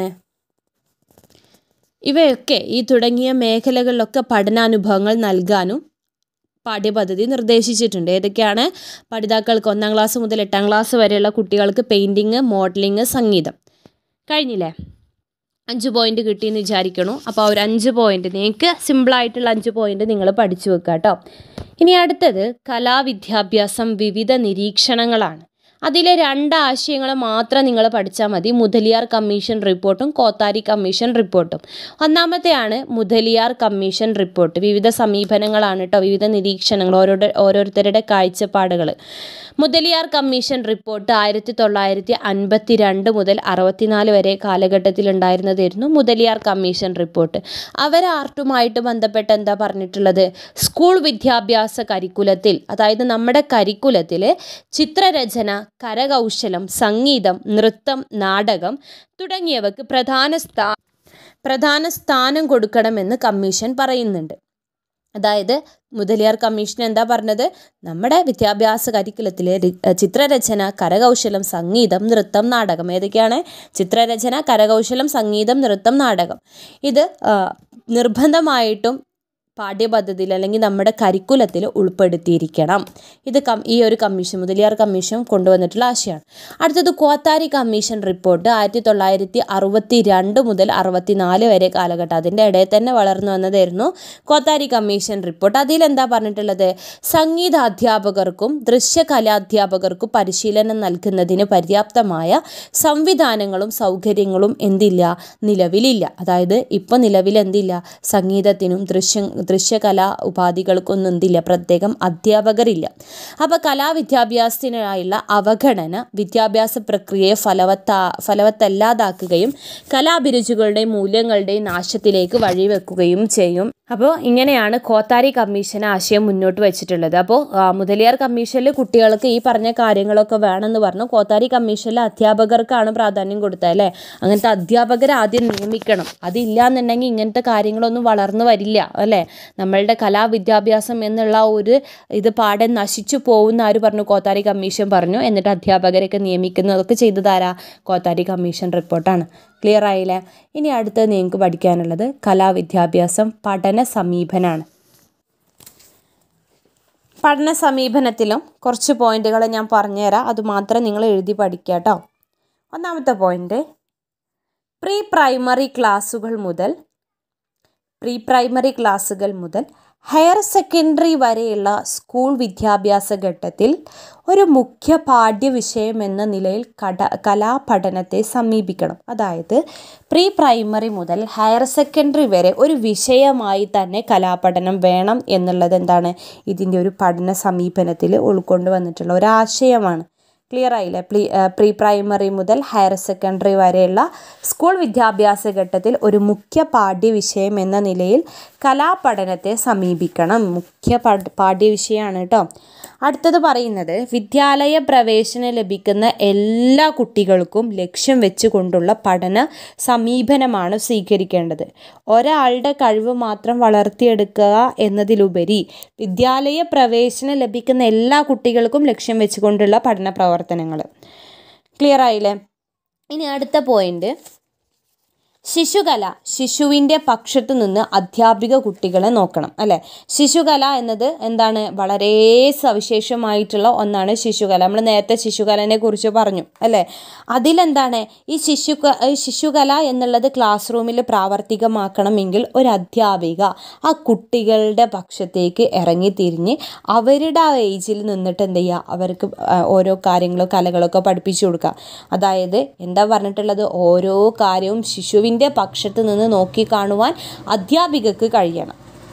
Speaker 1: ഇവയൊക്കെ ഈ തുടങ്ങിയ മേഖലകളിലൊക്കെ പഠനാനുഭവങ്ങൾ നൽകാനും പാഠ്യപദ്ധതി നിർദ്ദേശിച്ചിട്ടുണ്ട് ഏതൊക്കെയാണ് പഠിതാക്കൾക്ക് ഒന്നാം ക്ലാസ് മുതൽ എട്ടാം ക്ലാസ് വരെയുള്ള കുട്ടികൾക്ക് പെയിൻറ്റിങ് മോഡലിങ് സംഗീതം കഴിഞ്ഞില്ലേ അഞ്ച് പോയിന്റ് കിട്ടിയെന്ന് വിചാരിക്കണു അപ്പോൾ ഒരു അഞ്ച് പോയിന്റ് നിങ്ങൾക്ക് സിമ്പിളായിട്ടുള്ള അഞ്ച് പോയിന്റ് നിങ്ങൾ പഠിച്ചു വെക്കുക കേട്ടോ ഇനി അടുത്തത് കലാവിദ്യാഭ്യാസം വിവിധ നിരീക്ഷണങ്ങളാണ് അതിലെ രണ്ട് ആശയങ്ങൾ മാത്രം നിങ്ങൾ പഠിച്ചാൽ മതി മുതലിയാർ കമ്മീഷൻ റിപ്പോർട്ടും കോത്താരി കമ്മീഷൻ റിപ്പോർട്ടും ഒന്നാമത്തെയാണ് മുതലിയാർ കമ്മീഷൻ റിപ്പോർട്ട് വിവിധ സമീപനങ്ങളാണ് കേട്ടോ വിവിധ നിരീക്ഷണങ്ങൾ ഓരോരുടെ ഓരോരുത്തരുടെ കാഴ്ചപ്പാടുകൾ മുതലിയാർ കമ്മീഷൻ റിപ്പോർട്ട് ആയിരത്തി തൊള്ളായിരത്തി അൻപത്തി രണ്ട് മുതൽ അറുപത്തിനാല് വരെ കാലഘട്ടത്തിൽ ഉണ്ടായിരുന്നതായിരുന്നു മുതലിയാർ കമ്മീഷൻ റിപ്പോർട്ട് അവർ ആർട്ടുമായിട്ട് ബന്ധപ്പെട്ട് എന്താ പറഞ്ഞിട്ടുള്ളത് സ്കൂൾ വിദ്യാഭ്യാസ കരിക്കുലത്തിൽ അതായത് നമ്മുടെ കരിക്കുലത്തിൽ ചിത്രരചന കരകൗശലം സംഗീതം നൃത്തം നാടകം തുടങ്ങിയവക്ക് പ്രധാന സ്ഥാ പ്രധാന സ്ഥാനം കൊടുക്കണമെന്ന് കമ്മീഷൻ പറയുന്നുണ്ട് അതായത് മുതലിയാർ കമ്മീഷൻ എന്താ പറഞ്ഞത് നമ്മുടെ വിദ്യാഭ്യാസ കരിക്കുലത്തിലെ ചിത്രരചന കരകൗശലം സംഗീതം നൃത്തം നാടകം ഏതൊക്കെയാണ് ചിത്രരചന കരകൗശലം സംഗീതം നൃത്തം നാടകം ഇത് നിർബന്ധമായിട്ടും പാഠ്യപദ്ധതിയിൽ അല്ലെങ്കിൽ നമ്മുടെ കരിക്കുലത്തിൽ ഉൾപ്പെടുത്തിയിരിക്കണം ഇത് കം ഈ ഒരു കമ്മീഷൻ മുതലിയാർ കമ്മീഷൻ കൊണ്ടുവന്നിട്ടുള്ള ആശയമാണ് അടുത്തത് കോത്താരി കമ്മീഷൻ റിപ്പോർട്ട് ആയിരത്തി തൊള്ളായിരത്തി അറുപത്തി രണ്ട് മുതൽ അറുപത്തിനാല് വരെ കാലഘട്ടം അതിൻ്റെ ഇടയിൽ തന്നെ വളർന്നു വന്നതായിരുന്നു കോത്താരി കമ്മീഷൻ റിപ്പോർട്ട് അതിൽ എന്താ പറഞ്ഞിട്ടുള്ളത് സംഗീത അധ്യാപകർക്കും ദൃശ്യകലാധ്യാപകർക്കും പരിശീലനം നൽകുന്നതിന് പര്യാപ്തമായ സംവിധാനങ്ങളും സൗകര്യങ്ങളും എന്തില്ല നിലവിലില്ല അതായത് ഇപ്പോൾ നിലവിൽ എന്തില്ല സംഗീതത്തിനും ദൃശ്യ ദൃശ്യകലാ ഉപാധികൾക്കൊന്നും എന്തില്ല പ്രത്യേകം അധ്യാപകരില്ല അപ്പോൾ കലാവിദ്യാഭ്യാസത്തിനായുള്ള അവഗണന വിദ്യാഭ്യാസ പ്രക്രിയയെ ഫലവത്താ ഫലവത്തല്ലാതാക്കുകയും കലാഭിരുചികളുടെയും മൂല്യങ്ങളുടെയും നാശത്തിലേക്ക് വഴിവെക്കുകയും ചെയ്യും അപ്പോൾ ഇങ്ങനെയാണ് കോത്താരി കമ്മീഷൻ ആശയം മുന്നോട്ട് വെച്ചിട്ടുള്ളത് അപ്പോൾ മുതലിയാർ കമ്മീഷനിൽ കുട്ടികൾക്ക് ഈ പറഞ്ഞ കാര്യങ്ങളൊക്കെ വേണമെന്ന് പറഞ്ഞു കോത്താരി കമ്മീഷനിൽ അധ്യാപകർക്കാണ് പ്രാധാന്യം കൊടുത്തത് അല്ലേ അങ്ങനത്തെ അധ്യാപകരെ ആദ്യം നിയമിക്കണം അതില്ല എന്നുണ്ടെങ്കിൽ ഇങ്ങനത്തെ കാര്യങ്ങളൊന്നും വളർന്നു വരില്ല അല്ലേ നമ്മളുടെ കലാവിദ്യാഭ്യാസം എന്നുള്ള ഒരു ഇത് പാടെ നശിച്ചു പോകുന്ന ആര് പറഞ്ഞു കോത്താരി കമ്മീഷൻ പറഞ്ഞു എന്നിട്ട് അധ്യാപകരെയൊക്കെ നിയമിക്കുന്നതൊക്കെ ചെയ്തതാരാ കോത്താരി കമ്മീഷൻ റിപ്പോർട്ടാണ് ക്ലിയർ ആയില്ലേ ഇനി അടുത്തത് നിങ്ങൾക്ക് പഠിക്കാനുള്ളത് കലാവിദ്യാഭ്യാസം പഠന സമീപനാണ് പഠന സമീപനത്തിലും കുറച്ച് പോയിന്റുകൾ ഞാൻ പറഞ്ഞുതരാം അതുമാത്രം നിങ്ങൾ എഴുതി പഠിക്കുക കേട്ടോ ഒന്നാമത്തെ പോയിന്റ് പ്രീ പ്രൈമറി ക്ലാസ്സുകൾ മുതൽ പ്രീ പ്രൈമറി ക്ലാസ്സുകൾ മുതൽ ഹയർ സെക്കൻഡറി വരെയുള്ള സ്കൂൾ വിദ്യാഭ്യാസ ഘട്ടത്തിൽ ഒരു മുഖ്യ പാഠ്യവിഷയം എന്ന നിലയിൽ കട കലാപഠനത്തെ സമീപിക്കണം അതായത് പ്രീ പ്രൈമറി മുതൽ ഹയർ സെക്കൻഡറി വരെ ഒരു വിഷയമായി തന്നെ കലാപഠനം വേണം എന്നുള്ളത് എന്താണ് ഇതിൻ്റെ ഒരു പഠന സമീപനത്തിൽ ഉൾക്കൊണ്ട് വന്നിട്ടുള്ള ഒരു ആശയമാണ് ക്ലിയർ ആയില്ലേ പ്രീ പ്രീ പ്രൈമറി മുതൽ ഹയർ സെക്കൻഡറി വരെയുള്ള സ്കൂൾ വിദ്യാഭ്യാസ ഘട്ടത്തിൽ ഒരു മുഖ്യ പാഠ്യവിഷയം എന്ന നിലയിൽ കലാപഠനത്തെ സമീപിക്കണം മുഖ്യ പാഠ്യ പാഠ്യവിഷയമാണ് കേട്ടോ അടുത്തത് പറയുന്നത് വിദ്യാലയ പ്രവേശനം ലഭിക്കുന്ന എല്ലാ കുട്ടികൾക്കും ലക്ഷ്യം വെച്ചുകൊണ്ടുള്ള പഠന സമീപനമാണ് സ്വീകരിക്കേണ്ടത് ഒരാളുടെ കഴിവ് മാത്രം വളർത്തിയെടുക്കുക എന്നതിലുപരി വിദ്യാലയ പ്രവേശനം ലഭിക്കുന്ന എല്ലാ കുട്ടികൾക്കും ലക്ഷ്യം വെച്ചുകൊണ്ടുള്ള പഠന പ്രവർത്തനങ്ങൾ ക്ലിയർ ആയില്ലേ ഇനി അടുത്ത പോയിന്റ് ശിശുകല ശിശുവിൻ്റെ പക്ഷത്തു നിന്ന് അധ്യാപിക കുട്ടികളെ നോക്കണം അല്ലേ ശിശുകല എന്നത് എന്താണ് വളരെ സവിശേഷമായിട്ടുള്ള ഒന്നാണ് ശിശുകല നമ്മൾ നേരത്തെ ശിശുകലനെ കുറിച്ച് പറഞ്ഞു അല്ലേ അതിലെന്താണ് ഈ ശിശു ശിശുകല എന്നുള്ളത് ക്ലാസ് റൂമിൽ പ്രാവർത്തികമാക്കണമെങ്കിൽ ഒരു അധ്യാപിക ആ കുട്ടികളുടെ പക്ഷത്തേക്ക് ഇറങ്ങി തിരിഞ്ഞ് അവരുടെ ആ ഏജിൽ നിന്നിട്ട് എന്ത് ചെയ്യുക അവർക്ക് ഓരോ കാര്യങ്ങളോ കലകളൊക്കെ പഠിപ്പിച്ചു കൊടുക്കുക അതായത് എന്താ പറഞ്ഞിട്ടുള്ളത് ഓരോ കാര്യവും ശിശുവിൻ്റെ പക്ഷത്ത് നിന്ന് നോക്കി കാണുവാൻ അധ്യാപികക്ക് കഴിയണം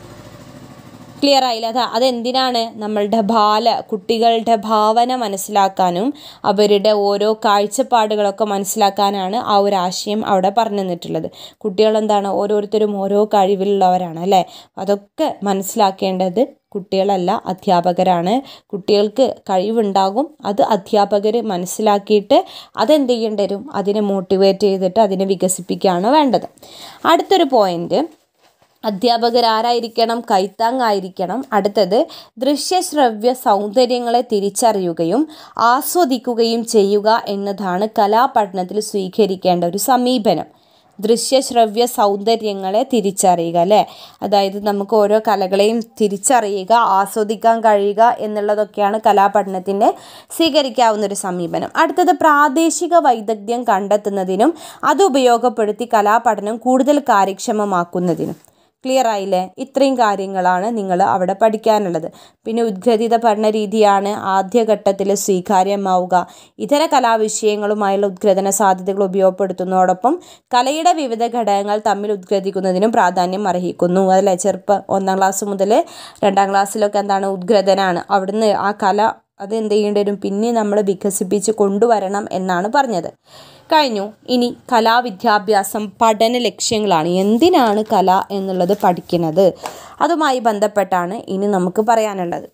Speaker 1: ക്ലിയർ ആയില്ല അത് അതെന്തിനാണ് നമ്മളുടെ ബാല കുട്ടികളുടെ ഭാവന മനസ്സിലാക്കാനും അവരുടെ ഓരോ കാഴ്ചപ്പാടുകളൊക്കെ മനസ്സിലാക്കാനാണ് ആ ഒരു ആശയം അവിടെ പറഞ്ഞു തന്നിട്ടുള്ളത് കുട്ടികൾ എന്താണ് ഓരോരുത്തരും ഓരോ കഴിവിലുള്ളവരാണ് അല്ലേ അതൊക്കെ മനസ്സിലാക്കേണ്ടത് കുട്ടികളല്ല അധ്യാപകരാണ് കുട്ടികൾക്ക് കഴിവുണ്ടാകും അത് അധ്യാപകർ മനസ്സിലാക്കിയിട്ട് അതെന്ത് ചെയ്യേണ്ടി വരും അതിനെ മോട്ടിവേറ്റ് ചെയ്തിട്ട് അതിനെ വികസിപ്പിക്കുകയാണ് വേണ്ടത് അടുത്തൊരു പോയിന്റ് അധ്യാപകർ ആരായിരിക്കണം കൈത്താങ്ങായിരിക്കണം അടുത്തത് ദൃശ്യശ്രവ്യ സൗന്ദര്യങ്ങളെ തിരിച്ചറിയുകയും ആസ്വദിക്കുകയും ചെയ്യുക എന്നതാണ് കലാപഠനത്തിൽ സ്വീകരിക്കേണ്ട ഒരു സമീപനം ദൃശ്യശ്രവ്യ സൗന്ദര്യങ്ങളെ തിരിച്ചറിയുക അല്ലേ അതായത് നമുക്ക് ഓരോ കലകളെയും തിരിച്ചറിയുക ആസ്വദിക്കാൻ കഴിയുക എന്നുള്ളതൊക്കെയാണ് കലാപഠനത്തിൻ്റെ സ്വീകരിക്കാവുന്ന ഒരു സമീപനം അടുത്തത് പ്രാദേശിക വൈദഗ്ധ്യം കണ്ടെത്തുന്നതിനും അത് ഉപയോഗപ്പെടുത്തി കലാപഠനം കൂടുതൽ കാര്യക്ഷമമാക്കുന്നതിനും ക്ലിയർ ആയില്ലേ ഇത്രയും കാര്യങ്ങളാണ് നിങ്ങൾ അവിടെ പഠിക്കാനുള്ളത് പിന്നെ ഉദ്ഗ്രഥിത പഠന രീതിയാണ് ആദ്യഘട്ടത്തിൽ സ്വീകാര്യമാവുക ഇതര കലാവിഷയങ്ങളുമായുള്ള ഉദ്ഗ്രഥന സാധ്യതകൾ ഉപയോഗപ്പെടുത്തുന്നതോടൊപ്പം കലയുടെ വിവിധ ഘടകങ്ങൾ തമ്മിൽ ഉദ്ഗ്രഥിക്കുന്നതിനും പ്രാധാന്യം അർഹിക്കുന്നു അതല്ലേ ചെറുപ്പം ഒന്നാം ക്ലാസ് മുതൽ രണ്ടാം ക്ലാസ്സിലൊക്കെ എന്താണ് ഉദ്ഗ്രഥനാണ് അവിടുന്ന് ആ കല അത് എന്ത് ചെയ്യേണ്ടി വരും പിന്നെ നമ്മൾ വികസിപ്പിച്ച് കൊണ്ടുവരണം എന്നാണ് പറഞ്ഞത് കഴിഞ്ഞു ഇനി കലാവിദ്യാഭ്യാസം പഠന ലക്ഷ്യങ്ങളാണ് എന്തിനാണ് കല എന്നുള്ളത് പഠിക്കുന്നത് അതുമായി ബന്ധപ്പെട്ടാണ് ഇനി നമുക്ക് പറയാനുള്ളത്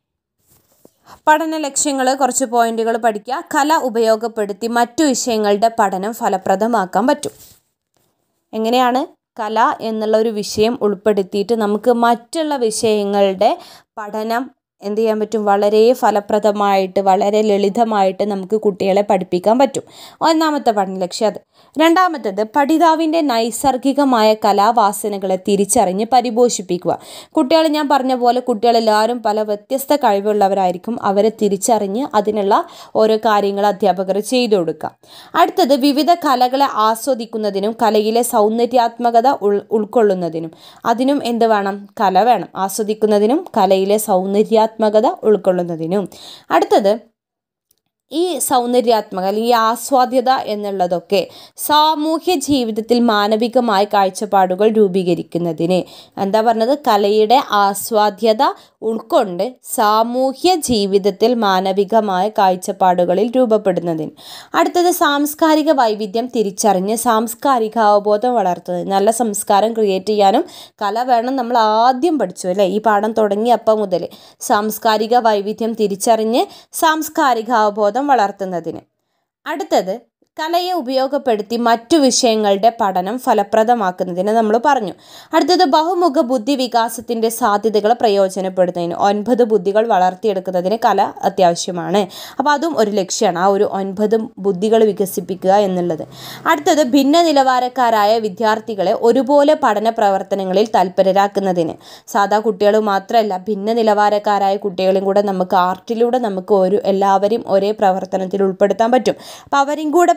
Speaker 1: പഠന ലക്ഷ്യങ്ങൾ കുറച്ച് പോയിന്റുകൾ പഠിക്കുക കല ഉപയോഗപ്പെടുത്തി മറ്റു വിഷയങ്ങളുടെ പഠനം ഫലപ്രദമാക്കാൻ പറ്റും എങ്ങനെയാണ് കല എന്നുള്ള ഒരു വിഷയം ഉൾപ്പെടുത്തിയിട്ട് നമുക്ക് മറ്റുള്ള വിഷയങ്ങളുടെ പഠനം എന്ത് ചെയ്യാൻ പറ്റും വളരെ ഫലപ്രദമായിട്ട് വളരെ ലളിതമായിട്ട് നമുക്ക് കുട്ടികളെ പഠിപ്പിക്കാൻ പറ്റും ഒന്നാമത്തെ പഠന ലക്ഷ്യം അത് രണ്ടാമത്തേത് പഠിതാവിൻ്റെ നൈസർഗികമായ കലാവാസനകളെ തിരിച്ചറിഞ്ഞ് പരിപോഷിപ്പിക്കുക കുട്ടികൾ ഞാൻ പറഞ്ഞ പോലെ കുട്ടികളെല്ലാവരും പല വ്യത്യസ്ത കഴിവുള്ളവരായിരിക്കും അവരെ തിരിച്ചറിഞ്ഞ് അതിനുള്ള ഓരോ കാര്യങ്ങൾ അധ്യാപകർ ചെയ്തു കൊടുക്കുക അടുത്തത് വിവിധ കലകളെ ആസ്വദിക്കുന്നതിനും കലയിലെ സൗന്ദര്യാത്മകത ഉൾ ഉൾക്കൊള്ളുന്നതിനും അതിനും എന്ത് വേണം കല വേണം ആസ്വദിക്കുന്നതിനും കലയിലെ സൗന്ദര്യാത്മകത ഉൾക്കൊള്ളുന്നതിനും അടുത്തത് ഈ സൗന്ദര്യാത്മക അല്ലെങ്കിൽ ഈ ആസ്വാദ്യത എന്നുള്ളതൊക്കെ സാമൂഹ്യ ജീവിതത്തിൽ മാനവികമായ കാഴ്ചപ്പാടുകൾ രൂപീകരിക്കുന്നതിന് എന്താ പറഞ്ഞത് കലയുടെ ആസ്വാദ്യത ഉൾക്കൊണ്ട് സാമൂഹ്യ ജീവിതത്തിൽ മാനവികമായ കാഴ്ചപ്പാടുകളിൽ രൂപപ്പെടുന്നതിന് അടുത്തത് സാംസ്കാരിക വൈവിധ്യം തിരിച്ചറിഞ്ഞ് സാംസ്കാരിക അവബോധം വളർത്തുന്നത് നല്ല സംസ്കാരം ക്രിയേറ്റ് ചെയ്യാനും കല വേണം നമ്മൾ ആദ്യം പഠിച്ചു അല്ലേ ഈ പാഠം തുടങ്ങിയപ്പം മുതൽ സാംസ്കാരിക വൈവിധ്യം തിരിച്ചറിഞ്ഞ് സാംസ്കാരിക അവബോധം വളർത്തുന്നതിന് അടുത്തത് കലയെ ഉപയോഗപ്പെടുത്തി മറ്റു വിഷയങ്ങളുടെ പഠനം ഫലപ്രദമാക്കുന്നതിന് നമ്മൾ പറഞ്ഞു അടുത്തത് ബഹുമുഖ ബുദ്ധി വികാസത്തിൻ്റെ സാധ്യതകൾ പ്രയോജനപ്പെടുത്തുന്നതിന് ഒൻപത് ബുദ്ധികൾ വളർത്തിയെടുക്കുന്നതിന് കല അത്യാവശ്യമാണ് അപ്പോൾ അതും ഒരു ലക്ഷ്യമാണ് ആ ഒരു ഒൻപത് ബുദ്ധികൾ വികസിപ്പിക്കുക എന്നുള്ളത് അടുത്തത് ഭിന്ന നിലവാരക്കാരായ വിദ്യാർത്ഥികളെ ഒരുപോലെ പഠന പ്രവർത്തനങ്ങളിൽ തൽപരരാക്കുന്നതിന് സാധാ കുട്ടികൾ മാത്രമല്ല ഭിന്ന നിലവാരക്കാരായ കുട്ടികളെയും കൂടെ നമുക്ക് ആർട്ടിലൂടെ നമുക്ക് ഒരു എല്ലാവരെയും ഒരേ പ്രവർത്തനത്തിൽ ഉൾപ്പെടുത്താൻ പറ്റും അപ്പോൾ അവരെയും കൂടെ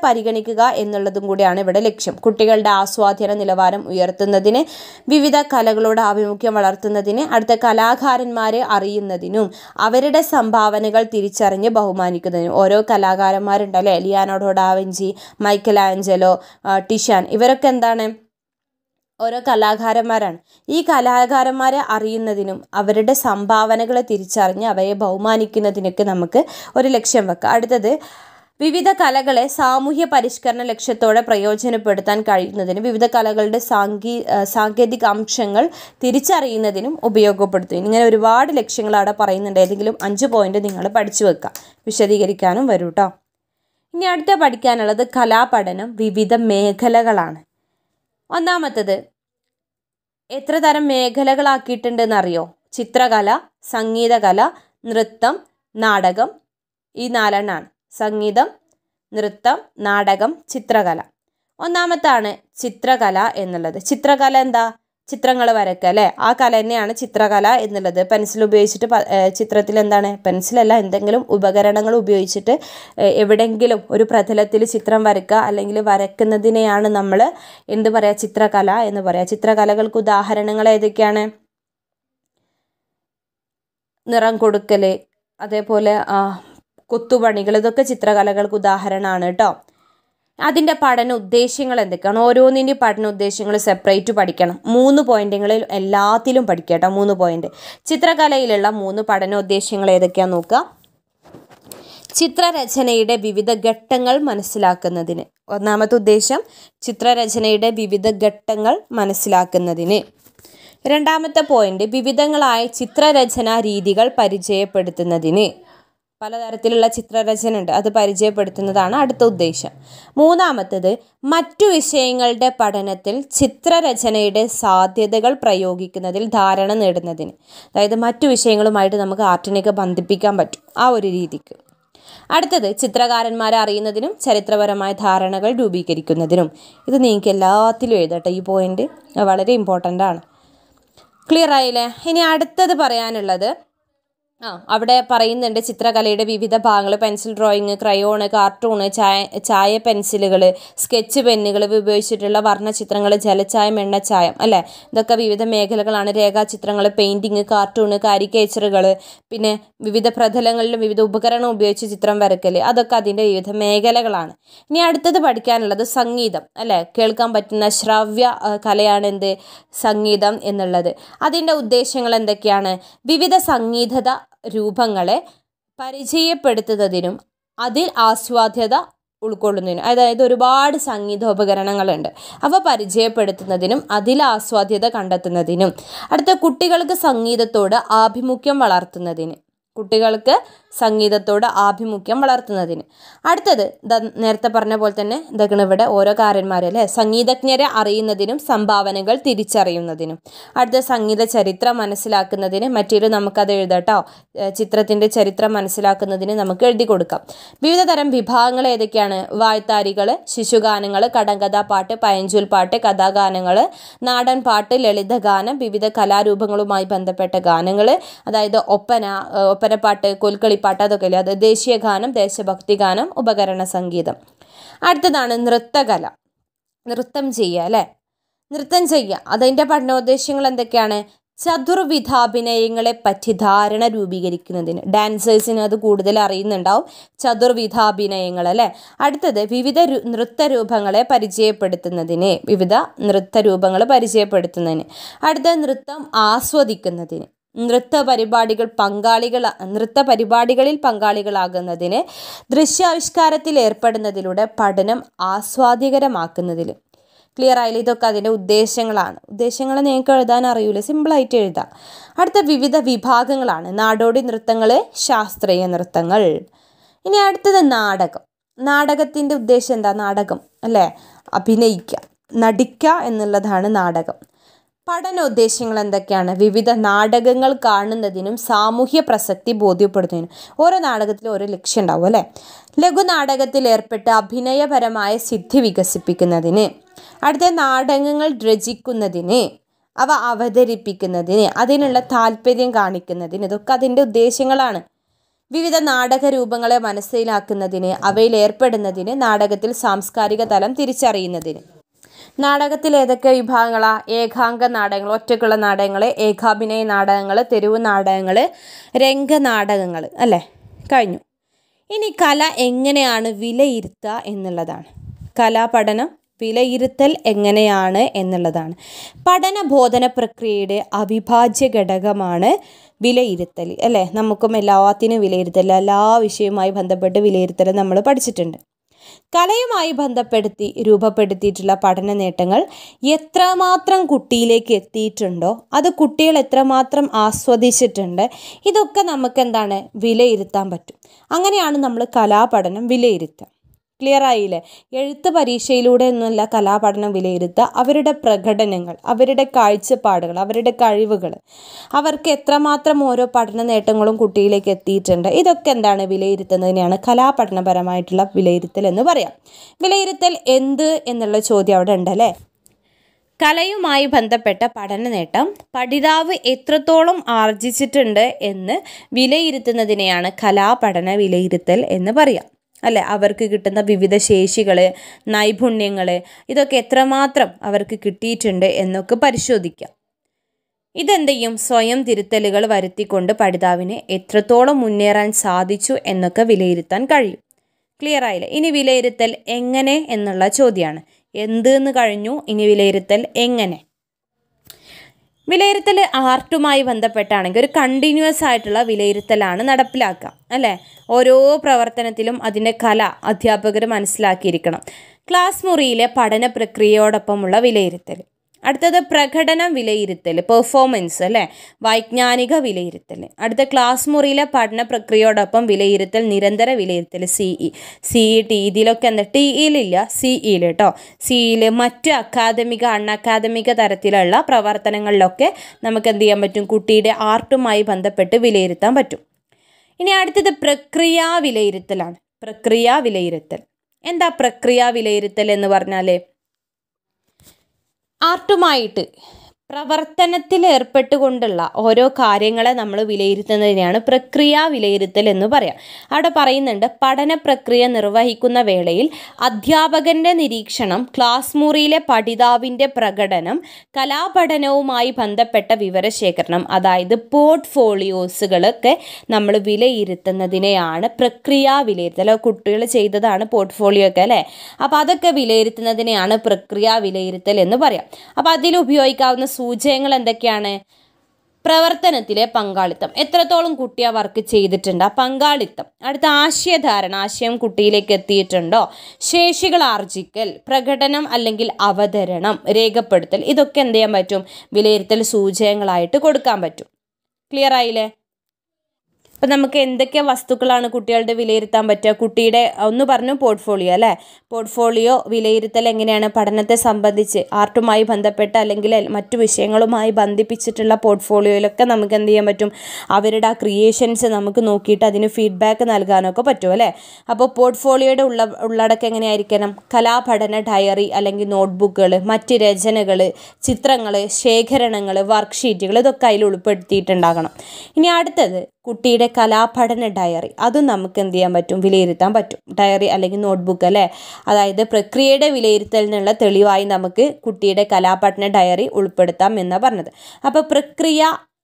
Speaker 1: പരിഗണിക്കുക എന്നുള്ളതും കൂടിയാണ് ഇവിടെ ലക്ഷ്യം കുട്ടികളുടെ ആസ്വാദ്യന നിലവാരം ഉയർത്തുന്നതിന് വിവിധ കലകളോട് ആഭിമുഖ്യം വളർത്തുന്നതിന് അടുത്ത കലാകാരന്മാരെ അറിയുന്നതിനും അവരുടെ സംഭാവനകൾ തിരിച്ചറിഞ്ഞ് ബഹുമാനിക്കുന്നതിനും ഓരോ കലാകാരന്മാരുണ്ടല്ലേ ലിയാനോഡോ ഡാവിഞ്ചി മൈക്കൽ ആഞ്ചലോ ആ, ടിഷാൻ ഇവരൊക്കെ എന്താണ് ഓരോ കലാകാരന്മാരാണ് ഈ കലാകാരന്മാരെ അറിയുന്നതിനും അവരുടെ സംഭാവനകളെ തിരിച്ചറിഞ്ഞ് അവയെ ബഹുമാനിക്കുന്നതിനൊക്കെ നമുക്ക് ഒരു ലക്ഷ്യം വെക്കാം അടുത്തത് വിവിധ കലകളെ സാമൂഹ്യ പരിഷ്കരണ ലക്ഷ്യത്തോടെ പ്രയോജനപ്പെടുത്താൻ കഴിയുന്നതിനും വിവിധ കലകളുടെ സാങ്കേ ആ, സാങ്കേതിക അംശങ്ങൾ തിരിച്ചറിയുന്നതിനും ഉപയോഗപ്പെടുത്തും ഇങ്ങനെ ഒരുപാട് ലക്ഷ്യങ്ങൾ അവിടെ പറയുന്നുണ്ട് ഏതെങ്കിലും അഞ്ച് പോയിന്റ് നിങ്ങൾ പഠിച്ചു വെക്കാം വിശദീകരിക്കാനും വരും കേട്ടോ ഇനി അടുത്ത പഠിക്കാനുള്ളത് കലാപഠനം വിവിധ മേഖലകളാണ് ഒന്നാമത്തത് എത്ര തരം മേഖലകളാക്കിയിട്ടുണ്ടെന്ന് അറിയോ ചിത്രകല സംഗീതകല നൃത്തം നാടകം ഈ നാലെണ്ണാണ് സംഗീതം നൃത്തം നാടകം ചിത്രകല ഒന്നാമത്താണ് ചിത്രകല എന്നുള്ളത് ചിത്രകല എന്താ ചിത്രങ്ങൾ വരയ്ക്കുക അല്ലേ ആ കല തന്നെയാണ് ചിത്രകല എന്നുള്ളത് പെൻസിൽ ഉപയോഗിച്ചിട്ട് പ- ഏഹ് ചിത്രത്തിൽ എന്താണ് പെൻസിലല്ല എന്തെങ്കിലും ഉപകരണങ്ങൾ ഉപയോഗിച്ചിട്ട് ഏഹ് എവിടെയെങ്കിലും ഒരു പ്രതലത്തിൽ ചിത്രം വരയ്ക്കുക അല്ലെങ്കിൽ വരയ്ക്കുന്നതിനെയാണ് നമ്മൾ എന്ത് പറയുക ചിത്രകല എന്ന് പറയുക ചിത്രകലകൾക്ക് ഉദാഹരണങ്ങൾ ഏതൊക്കെയാണ് നിറം കൊടുക്കൽ അതേപോലെ ആ, കൊത്തുപണികൾ ഇതൊക്കെ ചിത്രകലകൾക്ക് ഉദാഹരണമാണ് കേട്ടോ അതിൻ്റെ പഠന ഉദ്ദേശ്യങ്ങൾ എന്തൊക്കെയാണ് ഓരോന്നിൻ്റെ പഠന ഉദ്ദേശ്യങ്ങൾ സെപ്പറേറ്റ് പഠിക്കണം മൂന്ന് പോയിന്റുകളിൽ എല്ലാത്തിലും പഠിക്കുക കേട്ടോ മൂന്ന് പോയിന്റ് ചിത്രകലയിലുള്ള മൂന്ന് പഠനോദ്ദേശ്യങ്ങൾ ഏതൊക്കെയാണെന്ന് നോക്കുക ചിത്രരചനയുടെ വിവിധ ഘട്ടങ്ങൾ മനസ്സിലാക്കുന്നതിന് ഒന്നാമത്തെ ഉദ്ദേശം ചിത്രരചനയുടെ വിവിധ ഘട്ടങ്ങൾ മനസ്സിലാക്കുന്നതിന് രണ്ടാമത്തെ പോയിന്റ് വിവിധങ്ങളായ ചിത്രരചനാ രീതികൾ പരിചയപ്പെടുത്തുന്നതിന് പലതരത്തിലുള്ള ചിത്രരചന ഉണ്ട് അത് പരിചയപ്പെടുത്തുന്നതാണ് അടുത്ത ഉദ്ദേശം മൂന്നാമത്തത് മറ്റു വിഷയങ്ങളുടെ പഠനത്തിൽ ചിത്രരചനയുടെ സാധ്യതകൾ പ്രയോഗിക്കുന്നതിൽ ധാരണ നേടുന്നതിന് അതായത് മറ്റു വിഷയങ്ങളുമായിട്ട് നമുക്ക് ആർട്ടിനെയൊക്കെ ബന്ധിപ്പിക്കാൻ പറ്റും ആ ഒരു രീതിക്ക് അടുത്തത് ചിത്രകാരന്മാരെ അറിയുന്നതിനും ചരിത്രപരമായ ധാരണകൾ രൂപീകരിക്കുന്നതിനും ഇത് നിങ്ങൾക്ക് എല്ലാത്തിലും എഴുതട്ടെ ഈ പോയിന്റ് വളരെ ഇമ്പോർട്ടൻ്റ് ആണ് ക്ലിയർ ആയില്ലേ ഇനി അടുത്തത് പറയാനുള്ളത് ആ അവിടെ പറയുന്നുണ്ട് ചിത്രകലയുടെ വിവിധ ഭാഗങ്ങൾ പെൻസിൽ ഡ്രോയിങ് ക്രയോണ് കാർട്ടൂണ് ചായ ചായ പെൻസിലുകൾ സ്കെച്ച് പെന്നുകൾ ഉപയോഗിച്ചിട്ടുള്ള വർണ്ണചിത്രങ്ങൾ ജലച്ചായം എണ്ണച്ചായം അല്ലേ ഇതൊക്കെ വിവിധ മേഖലകളാണ് രേഖാചിത്രങ്ങൾ പെയിൻറ്റിങ് കാർട്ടൂണ് കാരിക്കേച്ചറുകൾ പിന്നെ വിവിധ പ്രതലങ്ങളിലും വിവിധ ഉപകരണം ഉപയോഗിച്ച് ചിത്രം വരക്കൽ അതൊക്കെ അതിൻ്റെ വിവിധ മേഖലകളാണ് ഇനി അടുത്തത് പഠിക്കാനുള്ളത് സംഗീതം അല്ലേ കേൾക്കാൻ പറ്റുന്ന ശ്രവ്യ ആ, കലയാണ് എന്ത് സംഗീതം എന്നുള്ളത് അതിൻ്റെ ഉദ്ദേശങ്ങൾ എന്തൊക്കെയാണ് വിവിധ സംഗീതത രൂപങ്ങളെ പരിചയപ്പെടുത്തുന്നതിനും അതിൽ ആസ്വാദ്യത ഉൾക്കൊള്ളുന്നതിനും അതായത് ഒരുപാട് സംഗീതോപകരണങ്ങളുണ്ട് അവ പരിചയപ്പെടുത്തുന്നതിനും അതിൽ ആസ്വാദ്യത കണ്ടെത്തുന്നതിനും അടുത്ത കുട്ടികൾക്ക് സംഗീതത്തോട് ആഭിമുഖ്യം വളർത്തുന്നതിന് കുട്ടികൾക്ക് സംഗീതത്തോട് ആഭിമുഖ്യം വളർത്തുന്നതിന് അടുത്തത് ദാ നേരത്തെ പറഞ്ഞ പോലെ തന്നെ ഇതൊക്കെയാണ് ഇവിടെ ഓരോ കാര്യന്മാരും അല്ലേ സംഗീതജ്ഞരെ അറിയുന്നതിനും സംഭാവനകൾ തിരിച്ചറിയുന്നതിനും അടുത്ത സംഗീത ചരിത്രം മനസ്സിലാക്കുന്നതിന് മറ്റൊരു നമുക്കത് എഴുതാട്ടോ ചിത്രത്തിൻ്റെ ചരിത്രം മനസ്സിലാക്കുന്നതിന് നമുക്ക് എഴുതി കൊടുക്കാം വിവിധ തരം വിഭാഗങ്ങൾ ഏതൊക്കെയാണ് വായ്ത്താരികൾ ശിശുഗാനങ്ങൾ കടങ്കഥ പാട്ട് പയഞ്ചൊൽ പാട്ട് കഥാഗാനങ്ങൾ നാടൻ പാട്ട് ലളിതഗാനം വിവിധ കലാരൂപങ്ങളുമായി ബന്ധപ്പെട്ട ഗാനങ്ങൾ അതായത് ഒപ്പന ഏഹ് ഒപ്പനപ്പാട്ട് കൊൽക്കളിപ്പാട്ട് അതൊക്കെ ഇല്ലേ അത് ദേശീയ ഗാനം ദേശഭക്തി ഗാനം ഉപകരണ സംഗീതം അടുത്തതാണ് നൃത്തകല നൃത്തം ചെയ്യുക അല്ലേ നൃത്തം ചെയ്യുക അതിൻ്റെ പഠനോദ്ദേശങ്ങൾ എന്തൊക്കെയാണ് ചതുർവിധാഭിനയങ്ങളെ പറ്റി ധാരണ രൂപീകരിക്കുന്നതിന് ഡാൻസേഴ്സിന് അത് കൂടുതൽ അറിയുന്നുണ്ടാവും ചതുർവിധാഭിനയങ്ങൾ അല്ലേ അടുത്തത് വിവിധ രു- നൃത്തരൂപങ്ങളെ പരിചയപ്പെടുത്തുന്നതിന് വിവിധ നൃത്തരൂപങ്ങൾ പരിചയപ്പെടുത്തുന്നതിന് അടുത്ത നൃത്തം ആസ്വദിക്കുന്നതിന് നൃത്ത പരിപാടികൾ പങ്കാളികൾ നൃത്ത പരിപാടികളിൽ പങ്കാളികളാകുന്നതിന് ദൃശ്യാവിഷ്കാരത്തിൽ ഏർപ്പെടുന്നതിലൂടെ പഠനം ആസ്വാദികരമാക്കുന്നതിൽ ക്ലിയർ ആയില്ല ഇതൊക്കെ അതിൻ്റെ ഉദ്ദേശങ്ങളാണ് ഉദ്ദേശങ്ങൾ നിങ്ങൾക്ക് എഴുതാൻ അറിയൂല സിമ്പിളായിട്ട് എഴുതാം അടുത്ത വിവിധ വിഭാഗങ്ങളാണ് നാടോടി നൃത്തങ്ങൾ ശാസ്ത്രീയ നൃത്തങ്ങൾ ഇനി അടുത്തത് നാടകം നാടകത്തിൻ്റെ ഉദ്ദേശം എന്താ നാടകം അല്ലേ അഭിനയിക്കുക നടിക്കുക എന്നുള്ളതാണ് നാടകം പഠനോദ്ദേശങ്ങൾ എന്തൊക്കെയാണ് വിവിധ നാടകങ്ങൾ കാണുന്നതിനും സാമൂഹ്യ പ്രസക്തി ബോധ്യപ്പെടുത്തുന്നതിനും ഓരോ നാടകത്തിലും ഓരോ ലക്ഷ്യം ഉണ്ടാവും അല്ലേ ലഘു നാടകത്തിൽ ഏർപ്പെട്ട് അഭിനയപരമായ സിദ്ധി വികസിപ്പിക്കുന്നതിന് അടുത്ത നാടകങ്ങൾ രചിക്കുന്നതിന് അവ അവതരിപ്പിക്കുന്നതിന് അതിനുള്ള താല്പര്യം കാണിക്കുന്നതിന് ഇതൊക്കെ അതിൻ്റെ ഉദ്ദേശങ്ങളാണ് വിവിധ നാടക രൂപങ്ങളെ മനസ്സിലാക്കുന്നതിന് അവയിൽ ഏർപ്പെടുന്നതിന് നാടകത്തിൽ സാംസ്കാരിക തലം തിരിച്ചറിയുന്നതിന് നാടകത്തിൽ ഏതൊക്കെ വിഭാഗങ്ങളാ ഏകാംഗ നാടകങ്ങൾ ഒറ്റക്കുള്ള നാടകങ്ങൾ ഏകാഭിനയ നാടകങ്ങൾ തെരുവ് നാടകങ്ങൾ രംഗനാടകങ്ങൾ അല്ലേ കഴിഞ്ഞു ഇനി കല എങ്ങനെയാണ് വിലയിരുത്തുക എന്നുള്ളതാണ് കലാപഠനം വിലയിരുത്തൽ എങ്ങനെയാണ് എന്നുള്ളതാണ് പഠന ബോധന പ്രക്രിയയുടെ അവിഭാജ്യ ഘടകമാണ് വിലയിരുത്തൽ അല്ലേ നമുക്കും എല്ലാത്തിനും വിലയിരുത്തൽ എല്ലാ വിഷയവുമായി ബന്ധപ്പെട്ട് വിലയിരുത്തൽ നമ്മൾ പഠിച്ചിട്ടുണ്ട് കലയുമായി ബന്ധപ്പെടുത്തി രൂപപ്പെടുത്തിയിട്ടുള്ള പഠന നേട്ടങ്ങൾ എത്രമാത്രം കുട്ടിയിലേക്ക് എത്തിയിട്ടുണ്ടോ അത് കുട്ടികൾ എത്രമാത്രം ആസ്വദിച്ചിട്ടുണ്ട് ഇതൊക്കെ നമുക്ക് എന്താണ് വിലയിരുത്താൻ പറ്റും അങ്ങനെയാണ് നമ്മൾ കലാപഠനം വിലയിരുത്തുക ക്ലിയർ ആയില്ലേ എഴുത്ത് പരീക്ഷയിലൂടെ ഒന്നുമല്ല കലാപഠനം വിലയിരുത്തുക അവരുടെ പ്രകടനങ്ങൾ അവരുടെ കാഴ്ചപ്പാടുകൾ അവരുടെ കഴിവുകൾ അവർക്ക് എത്രമാത്രം ഓരോ പഠന നേട്ടങ്ങളും കുട്ടിയിലേക്ക് എത്തിയിട്ടുണ്ട് ഇതൊക്കെ എന്താണ് വിലയിരുത്തുന്നതിനെയാണ് കലാപഠനപരമായിട്ടുള്ള വിലയിരുത്തൽ എന്ന് പറയാം വിലയിരുത്തൽ എന്ത് എന്നുള്ള ചോദ്യം അവിടെ ഉണ്ടല്ലേ കലയുമായി ബന്ധപ്പെട്ട പഠന നേട്ടം പഠിതാവ് എത്രത്തോളം ആർജിച്ചിട്ടുണ്ട് എന്ന് വിലയിരുത്തുന്നതിനെയാണ് കലാപഠന വിലയിരുത്തൽ എന്ന് പറയാം അല്ലെ അവർക്ക് കിട്ടുന്ന വിവിധ ശേഷികൾ നൈപുണ്യങ്ങൾ ഇതൊക്കെ എത്രമാത്രം അവർക്ക് കിട്ടിയിട്ടുണ്ട് എന്നൊക്കെ പരിശോധിക്കാം ഇതെന്ത് ചെയ്യും സ്വയം തിരുത്തലുകൾ വരുത്തിക്കൊണ്ട് പഠിതാവിന് എത്രത്തോളം മുന്നേറാൻ സാധിച്ചു എന്നൊക്കെ വിലയിരുത്താൻ കഴിയും ക്ലിയർ ആയില്ലേ ഇനി വിലയിരുത്തൽ എങ്ങനെ എന്നുള്ള ചോദ്യമാണ് എന്ത് എന്ന് കഴിഞ്ഞു ഇനി വിലയിരുത്തൽ എങ്ങനെ വിലയിരുത്തൽ ആർട്ടുമായി ബന്ധപ്പെട്ടാണെങ്കിൽ ഒരു കണ്ടിന്യൂസ് ആയിട്ടുള്ള വിലയിരുത്തലാണ് നടപ്പിലാക്കുക അല്ലേ ഓരോ പ്രവർത്തനത്തിലും അതിൻ്റെ കല അധ്യാപകർ മനസ്സിലാക്കിയിരിക്കണം ക്ലാസ് മുറിയിലെ പഠന പ്രക്രിയയോടൊപ്പമുള്ള വിലയിരുത്തൽ അടുത്തത് പ്രകടനം വിലയിരുത്തൽ പെർഫോമൻസ് അല്ലേ വൈജ്ഞാനിക വിലയിരുത്തൽ അടുത്ത ക്ലാസ് മുറിയിലെ പഠന പ്രക്രിയയോടൊപ്പം വിലയിരുത്തൽ നിരന്തര വിലയിരുത്തൽ C E C E T ഇതിലൊക്കെ എന്താ ടി ഇയിലില്ല സി ഇയിൽ കേട്ടോ സിയിൽ മറ്റ് അക്കാദമിക അൺ അക്കാദമിക തരത്തിലുള്ള പ്രവർത്തനങ്ങളിലൊക്കെ നമുക്ക് എന്ത് ചെയ്യാൻ പറ്റും കുട്ടിയുടെ ആർട്ടുമായി ബന്ധപ്പെട്ട് വിലയിരുത്താൻ പറ്റും ഇനി അടുത്തത് പ്രക്രിയ വിലയിരുത്തലാണ് പ്രക്രിയ വിലയിരുത്തൽ എന്താ പ്രക്രിയ വിലയിരുത്തൽ എന്ന് പറഞ്ഞാൽ ആർട്ടുമായിട്ട് പ്രവർത്തനത്തിൽ ഏർപ്പെട്ടുകൊണ്ടുള്ള ഓരോ കാര്യങ്ങളെ നമ്മൾ വിലയിരുത്തുന്നതിനെയാണ് പ്രക്രിയ വിലയിരുത്തൽ എന്ന് പറയാം അവിടെ പറയുന്നുണ്ട് പഠന പ്രക്രിയ നിർവഹിക്കുന്ന വേളയിൽ അധ്യാപകൻ്റെ നിരീക്ഷണം ക്ലാസ് മുറിയിലെ പഠിതാവിൻ്റെ പ്രകടനം കലാപഠനവുമായി ബന്ധപ്പെട്ട വിവരശേഖരണം അതായത് പോർട്ട്ഫോളിയോസുകളൊക്കെ നമ്മൾ വിലയിരുത്തുന്നതിനെയാണ് പ്രക്രിയ വിലയിരുത്തൽ കുട്ടികൾ ചെയ്തതാണ് പോർട്ട്ഫോളിയോ ഒക്കെ അല്ലേ അപ്പോൾ അതൊക്കെ വിലയിരുത്തുന്നതിനെയാണ് പ്രക്രിയ വിലയിരുത്തൽ എന്ന് പറയാം അപ്പോൾ അതിൽ ഉപയോഗിക്കാവുന്ന സൂചകങ്ങൾ എന്തൊക്കെയാണ് പ്രവർത്തനത്തിലെ പങ്കാളിത്തം എത്രത്തോളം കുട്ടി ആ വർക്ക് ചെയ്തിട്ടുണ്ട് ആ പങ്കാളിത്തം അടുത്ത ആശയധാരണ ആശയം കുട്ടിയിലേക്ക് എത്തിയിട്ടുണ്ടോ ശേഷികൾ ആർജിക്കൽ പ്രകടനം അല്ലെങ്കിൽ അവതരണം രേഖപ്പെടുത്തൽ ഇതൊക്കെ എന്ത് ചെയ്യാൻ പറ്റും വിലയിരുത്തൽ സൂചകങ്ങളായിട്ട് കൊടുക്കാൻ പറ്റും ക്ലിയർ ആയില്ലേ അപ്പം നമുക്ക് എന്തൊക്കെ വസ്തുക്കളാണ് കുട്ടികളുടെ വിലയിരുത്താൻ പറ്റുക കുട്ടിയുടെ ഒന്ന് പറഞ്ഞു പോർട്ട്ഫോളിയോ അല്ലേ പോർട്ട്ഫോളിയോ വിലയിരുത്തൽ എങ്ങനെയാണ് പഠനത്തെ സംബന്ധിച്ച് ആർട്ടുമായി ബന്ധപ്പെട്ട അല്ലെങ്കിൽ മറ്റു വിഷയങ്ങളുമായി ബന്ധിപ്പിച്ചിട്ടുള്ള പോർട്ട്ഫോളിയോയിലൊക്കെ നമുക്ക് എന്ത് ചെയ്യാൻ പറ്റും അവരുടെ ആ ക്രിയേഷൻസ് നമുക്ക് നോക്കിയിട്ട് അതിന് ഫീഡ്ബാക്ക് നൽകാനൊക്കെ പറ്റും അല്ലേ അപ്പോൾ പോർട്ട്ഫോളിയോയുടെ ഉള്ള ഉള്ളടക്കം എങ്ങനെയായിരിക്കണം കലാപഠന ഡയറി അല്ലെങ്കിൽ നോട്ട്ബുക്കുകൾ മറ്റ് രചനകൾ ചിത്രങ്ങൾ ശേഖരണങ്ങൾ വർക്ക്ഷീറ്റുകൾ ഇതൊക്കെ അതിൽ ഉൾപ്പെടുത്തിയിട്ടുണ്ടാകണം ഇനി അടുത്തത് കുട്ടിയുടെ കലാപഠന ഡയറി അതും നമുക്ക് എന്ത് ചെയ്യാൻ പറ്റും വിലയിരുത്താൻ പറ്റും ഡയറി അല്ലെങ്കിൽ നോട്ട്ബുക്ക് അല്ലേ അതായത് പ്രക്രിയയുടെ വിലയിരുത്തലിനുള്ള തെളിവായി നമുക്ക് കുട്ടിയുടെ കലാപഠന ഡയറി ഉൾപ്പെടുത്താം എന്നാണ് പറഞ്ഞത് അപ്പോൾ പ്രക്രിയ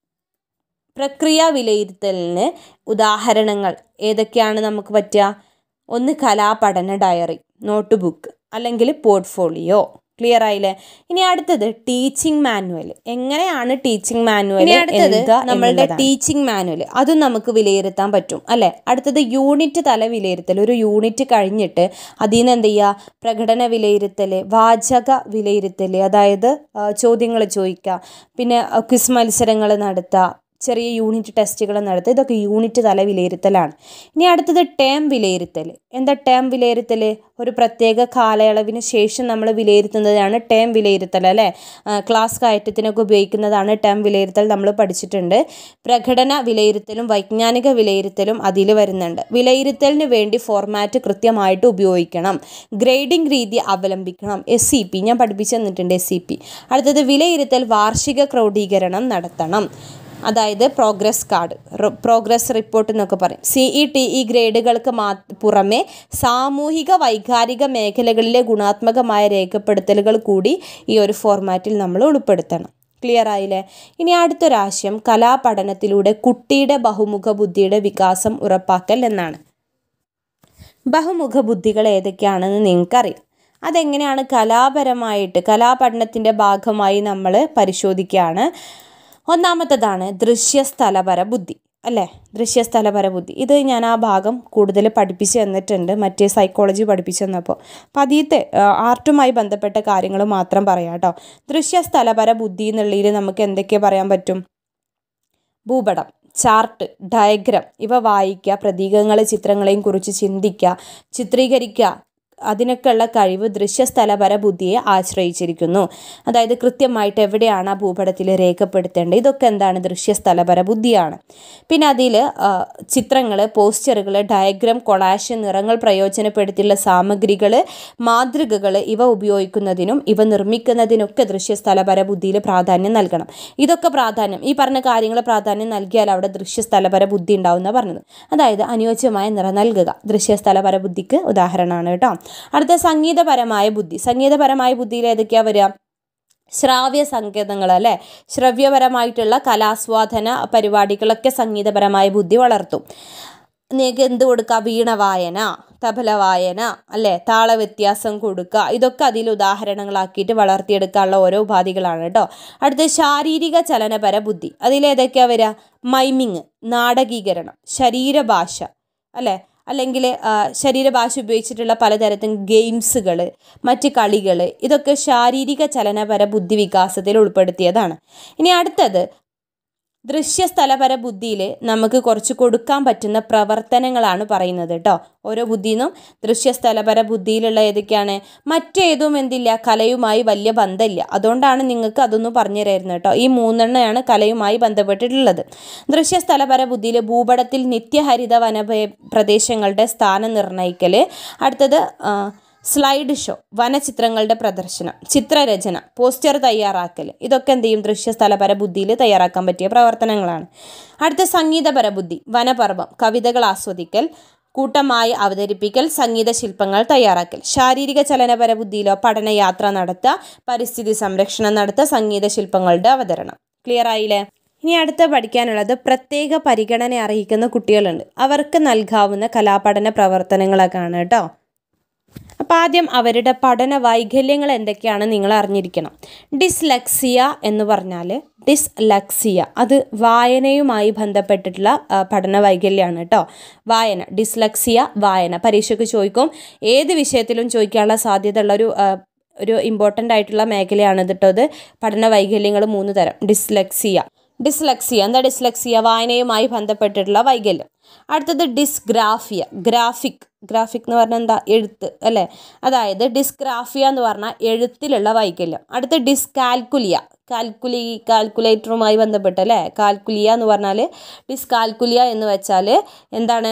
Speaker 1: പ്രക്രിയ വിലയിരുത്തലിന് ഉദാഹരണങ്ങൾ ഏതൊക്കെയാണ് നമുക്ക് പറ്റുക ഒന്ന് കലാപഠന ഡയറി നോട്ട് ബുക്ക് അല്ലെങ്കിൽ പോർട്ട്ഫോളിയോ ക്ലിയർ ആയില്ലേ ഇനി അടുത്തത് ടീച്ചിങ് മാനുവൽ എങ്ങനെയാണ് ടീച്ചിങ് മാനുവൽ അടുത്തത് നമ്മളുടെ ടീച്ചിങ് മാനുവൽ അതും നമുക്ക് വിലയിരുത്താൻ പറ്റും അല്ലെ അടുത്തത് യൂണിറ്റ് തല വിലയിരുത്തൽ ഒരു യൂണിറ്റ് കഴിഞ്ഞിട്ട് അതിൽ നിന്ന് എന്ത് ചെയ്യുക പ്രകടന വിലയിരുത്തൽ വാചക വിലയിരുത്തൽ അതായത് ചോദ്യങ്ങൾ ചോദിക്കുക പിന്നെ ക്വിസ് മത്സരങ്ങൾ നടത്തുക ചെറിയ യൂണിറ്റ് ടെസ്റ്റുകൾ നടത്തുക ഇതൊക്കെ യൂണിറ്റ് തല വിലയിരുത്തലാണ് ഇനി അടുത്തത് ടേം വിലയിരുത്തൽ എന്താ ടേം വിലയിരുത്തൽ ഒരു പ്രത്യേക കാലയളവിന് ശേഷം നമ്മൾ വിലയിരുത്തുന്നതാണ് ടേം വിലയിരുത്തൽ അല്ലേ ക്ലാസ് കയറ്റത്തിനൊക്കെ ഉപയോഗിക്കുന്നതാണ് ടേം വിലയിരുത്തൽ നമ്മൾ പഠിച്ചിട്ടുണ്ട് പ്രകടന വിലയിരുത്തലും വൈജ്ഞാനിക വിലയിരുത്തലും അതിൽ വരുന്നുണ്ട് വിലയിരുത്തലിന് വേണ്ടി ഫോർമാറ്റ് കൃത്യമായിട്ട് ഉപയോഗിക്കണം ഗ്രേഡിംഗ് രീതി അവലംബിക്കണം എസ് സി പി ഞാൻ പഠിപ്പിച്ചു തന്നിട്ടുണ്ട് എസ് സി പി അടുത്തത് വിലയിരുത്തൽ വാർഷിക ക്രോഡീകരണം നടത്തണം അതായത് പ്രോഗ്രസ് കാർഡ് പ്രോഗ്രസ് റിപ്പോർട്ട് എന്നൊക്കെ പറയും സി ഇ ടി ഇ ഗ്രേഡുകൾക്ക് മാ പുറമെ സാമൂഹിക വൈകാരിക മേഖലകളിലെ ഗുണാത്മകമായ രേഖപ്പെടുത്തലുകൾ കൂടി ഈ ഒരു ഫോർമാറ്റിൽ നമ്മൾ ഉൾപ്പെടുത്തണം ക്ലിയർ ആയില്ലേ ഇനി അടുത്തൊരാശയം കലാപഠനത്തിലൂടെ കുട്ടിയുടെ ബഹുമുഖ ബുദ്ധിയുടെ വികാസം ഉറപ്പാക്കൽ എന്നാണ് ബഹുമുഖ ബുദ്ധികൾ ഏതൊക്കെയാണെന്ന് നിങ്ങൾക്കറിയാം അതെങ്ങനെയാണ് കലാപരമായിട്ട് കലാപഠനത്തിൻ്റെ ഭാഗമായി നമ്മൾ പരിശോധിക്കുകയാണ് ഒന്നാമത്തതാണ് ദൃശ്യസ്ഥലപര ബുദ്ധി അല്ലേ ദൃശ്യസ്ഥലപര ബുദ്ധി ഇത് ഞാൻ ആ ഭാഗം കൂടുതൽ പഠിപ്പിച്ച് തന്നിട്ടുണ്ട് മറ്റേ സൈക്കോളജി പഠിപ്പിച്ചു തന്നപ്പോൾ അപ്പം അതിലത്തെ ആർട്ടുമായി ബന്ധപ്പെട്ട കാര്യങ്ങൾ മാത്രം പറയാം കേട്ടോ ദൃശ്യസ്ഥലപര ബുദ്ധി എന്നുള്ളതിൽ നമുക്ക് എന്തൊക്കെ പറയാൻ പറ്റും ഭൂപടം ചാർട്ട് ഡയഗ്രം ഇവ വായിക്കുക പ്രതീകങ്ങൾ ചിത്രങ്ങളെയും കുറിച്ച് ചിന്തിക്കുക ചിത്രീകരിക്കുക അതിനൊക്കെയുള്ള കഴിവ് ദൃശ്യസ്ഥലപര ബുദ്ധിയെ ആശ്രയിച്ചിരിക്കുന്നു അതായത് കൃത്യമായിട്ട് എവിടെയാണ് ആ ഭൂപടത്തിൽ രേഖപ്പെടുത്തേണ്ടത് ഇതൊക്കെ എന്താണ് ദൃശ്യസ്ഥലപര ബുദ്ധിയാണ് പിന്നെ അതിൽ ചിത്രങ്ങൾ പോസ്റ്ററുകൾ ഡയഗ്രാം കൊളാഷ് നിറങ്ങൾ പ്രയോജനപ്പെടുത്തിയുള്ള സാമഗ്രികൾ മാതൃകകൾ ഇവ ഉപയോഗിക്കുന്നതിനും ഇവ നിർമ്മിക്കുന്നതിനൊക്കെ ദൃശ്യസ്ഥലപര ബുദ്ധിയിൽ പ്രാധാന്യം നൽകണം ഇതൊക്കെ പ്രാധാന്യം ഈ പറഞ്ഞ കാര്യങ്ങൾ പ്രാധാന്യം നൽകിയാൽ അവിടെ ദൃശ്യസ്ഥലപര ബുദ്ധി ഉണ്ടാവുന്ന പറഞ്ഞത് അതായത് അനുയോജ്യമായ നിറം നൽകുക ദൃശ്യസ്ഥലപര ബുദ്ധിക്ക് ഉദാഹരണമാണ് കേട്ടോ അടുത്ത സംഗീതപരമായ ബുദ്ധി സംഗീതപരമായ ബുദ്ധിയിൽ ഏതൊക്കെയാണ് വരിക ശ്രാവ്യ സങ്കേതങ്ങൾ അല്ലേ ശ്രവ്യപരമായിട്ടുള്ള കലാസ്വാദന പരിപാടികളൊക്കെ സംഗീതപരമായ ബുദ്ധി വളർത്തും നിങ്ങൾക്ക് എന്ത് കൊടുക്കുക വീണ വായന തബല വായന അല്ലേ താള വ്യത്യാസം കൊടുക്കുക ഇതൊക്കെ അതിൽ ഉദാഹരണങ്ങളാക്കിയിട്ട് വളർത്തിയെടുക്കാനുള്ള ഓരോ ഉപാധികളാണ് കേട്ടോ അടുത്ത ശാരീരിക ചലനപര ബുദ്ധി അതിലേതൊക്കെയാണ് വരിക മൈമിങ് നാടകീകരണം ശരീരഭാഷ അല്ലേ അല്ലെങ്കിൽ ശരീരഭാഷ ഉപയോഗിച്ചിട്ടുള്ള പലതരത്തിലും ഗെയിംസുകൾ മറ്റ് കളികൾ ഇതൊക്കെ ശാരീരിക ചലനപര ബുദ്ധി വികാസത്തിൽ ഉൾപ്പെടുത്തിയതാണ് ഇനി അടുത്തത് ദൃശ്യസ്ഥലപര ബുദ്ധിയിൽ നമുക്ക് കുറച്ച് കൊടുക്കാൻ പറ്റുന്ന പ്രവർത്തനങ്ങളാണ് പറയുന്നത് കേട്ടോ ഓരോ ബുദ്ധിന്നും ദൃശ്യസ്ഥലപര ബുദ്ധിയിലുള്ള ഏതൊക്കെയാണ് മറ്റേതും എന്തില്ല കലയുമായി വലിയ ബന്ധമില്ല അതുകൊണ്ടാണ് നിങ്ങൾക്ക് അതൊന്നും പറഞ്ഞു തരായിരുന്നു കേട്ടോ ഈ മൂന്നെണ്ണയാണ് കലയുമായി ബന്ധപ്പെട്ടിട്ടുള്ളത് ദൃശ്യസ്ഥലപര ബുദ്ധിയിൽ ഭൂപടത്തിൽ നിത്യഹരിത വന പ്രദേശങ്ങളുടെ സ്ഥാനം നിർണ്ണയിക്കൽ അടുത്തത് സ്ലൈഡ് ഷോ വനചിത്രങ്ങളുടെ പ്രദർശനം ചിത്രരചന പോസ്റ്റർ തയ്യാറാക്കൽ ഇതൊക്കെ എന്ത് ചെയ്യും ദൃശ്യസ്ഥലപര ബുദ്ധിയിൽ തയ്യാറാക്കാൻ പറ്റിയ പ്രവർത്തനങ്ങളാണ് അടുത്ത സംഗീതപര ബുദ്ധി വനപർവം കവിതകൾ ആസ്വദിക്കൽ കൂട്ടമായി അവതരിപ്പിക്കൽ സംഗീത ശില്പങ്ങൾ തയ്യാറാക്കൽ ശാരീരിക ചലനപര ബുദ്ധിയിലോ പഠനയാത്ര നടത്തുക പരിസ്ഥിതി സംരക്ഷണം നടത്തുക സംഗീത ശില്പങ്ങളുടെ അവതരണം ക്ലിയർ ആയില്ലേ ഇനി അടുത്ത പഠിക്കാനുള്ളത് പ്രത്യേക പരിഗണന അർഹിക്കുന്ന കുട്ടികളുണ്ട് അവർക്ക് നൽകാവുന്ന കലാപഠന പ്രവർത്തനങ്ങളൊക്കെയാണ് കേട്ടോ അപ്പോൾ ആദ്യം അവരുടെ പഠന വൈകല്യങ്ങൾ എന്തൊക്കെയാണ് നിങ്ങൾ അറിഞ്ഞിരിക്കണം ഡിസ്ലക്സിയ എന്ന് പറഞ്ഞാൽ ഡിസ്ലക്സിയ അത് വായനയുമായി ബന്ധപ്പെട്ടിട്ടുള്ള പഠന വൈകല്യമാണ് കേട്ടോ വായന ഡിസ്ലക്സിയ വായന പരീക്ഷയ്ക്ക് ചോദിക്കും ഏത് വിഷയത്തിലും ചോദിക്കാനുള്ള സാധ്യതയുള്ള ഒരു ഒരു ഇമ്പോർട്ടൻ്റ് ആയിട്ടുള്ള മേഖലയാണ് കേട്ടോ അത് പഠന വൈകല്യങ്ങൾ മൂന്ന് തരം ഡിസ്ലക്സിയ ഡിസ്ലക്സിയ എന്താ ഡിസ്ലക്സിയ വായനയുമായി ബന്ധപ്പെട്ടിട്ടുള്ള വൈകല്യം അടുത്തത് ഡിസ്ഗ്രാഫിയ ഗ്രാഫിക് ഗ്രാഫിക് എന്ന് പറഞ്ഞാൽ എന്താ എഴുത്ത് അല്ലേ അതായത് ഡിസ്ഗ്രാഫിയ എന്ന് പറഞ്ഞാൽ എഴുത്തിലുള്ള വൈകല്യം അടുത്ത ഡിസ്കാൽക്കുലിയ കാൽക്കുലി കാൽക്കുലേറ്ററുമായി ബന്ധപ്പെട്ട് അല്ലേ കാൽക്കുലിയ എന്ന് പറഞ്ഞാൽ ഡിസ്കാൽക്കുലിയ എന്ന് വെച്ചാൽ എന്താണ്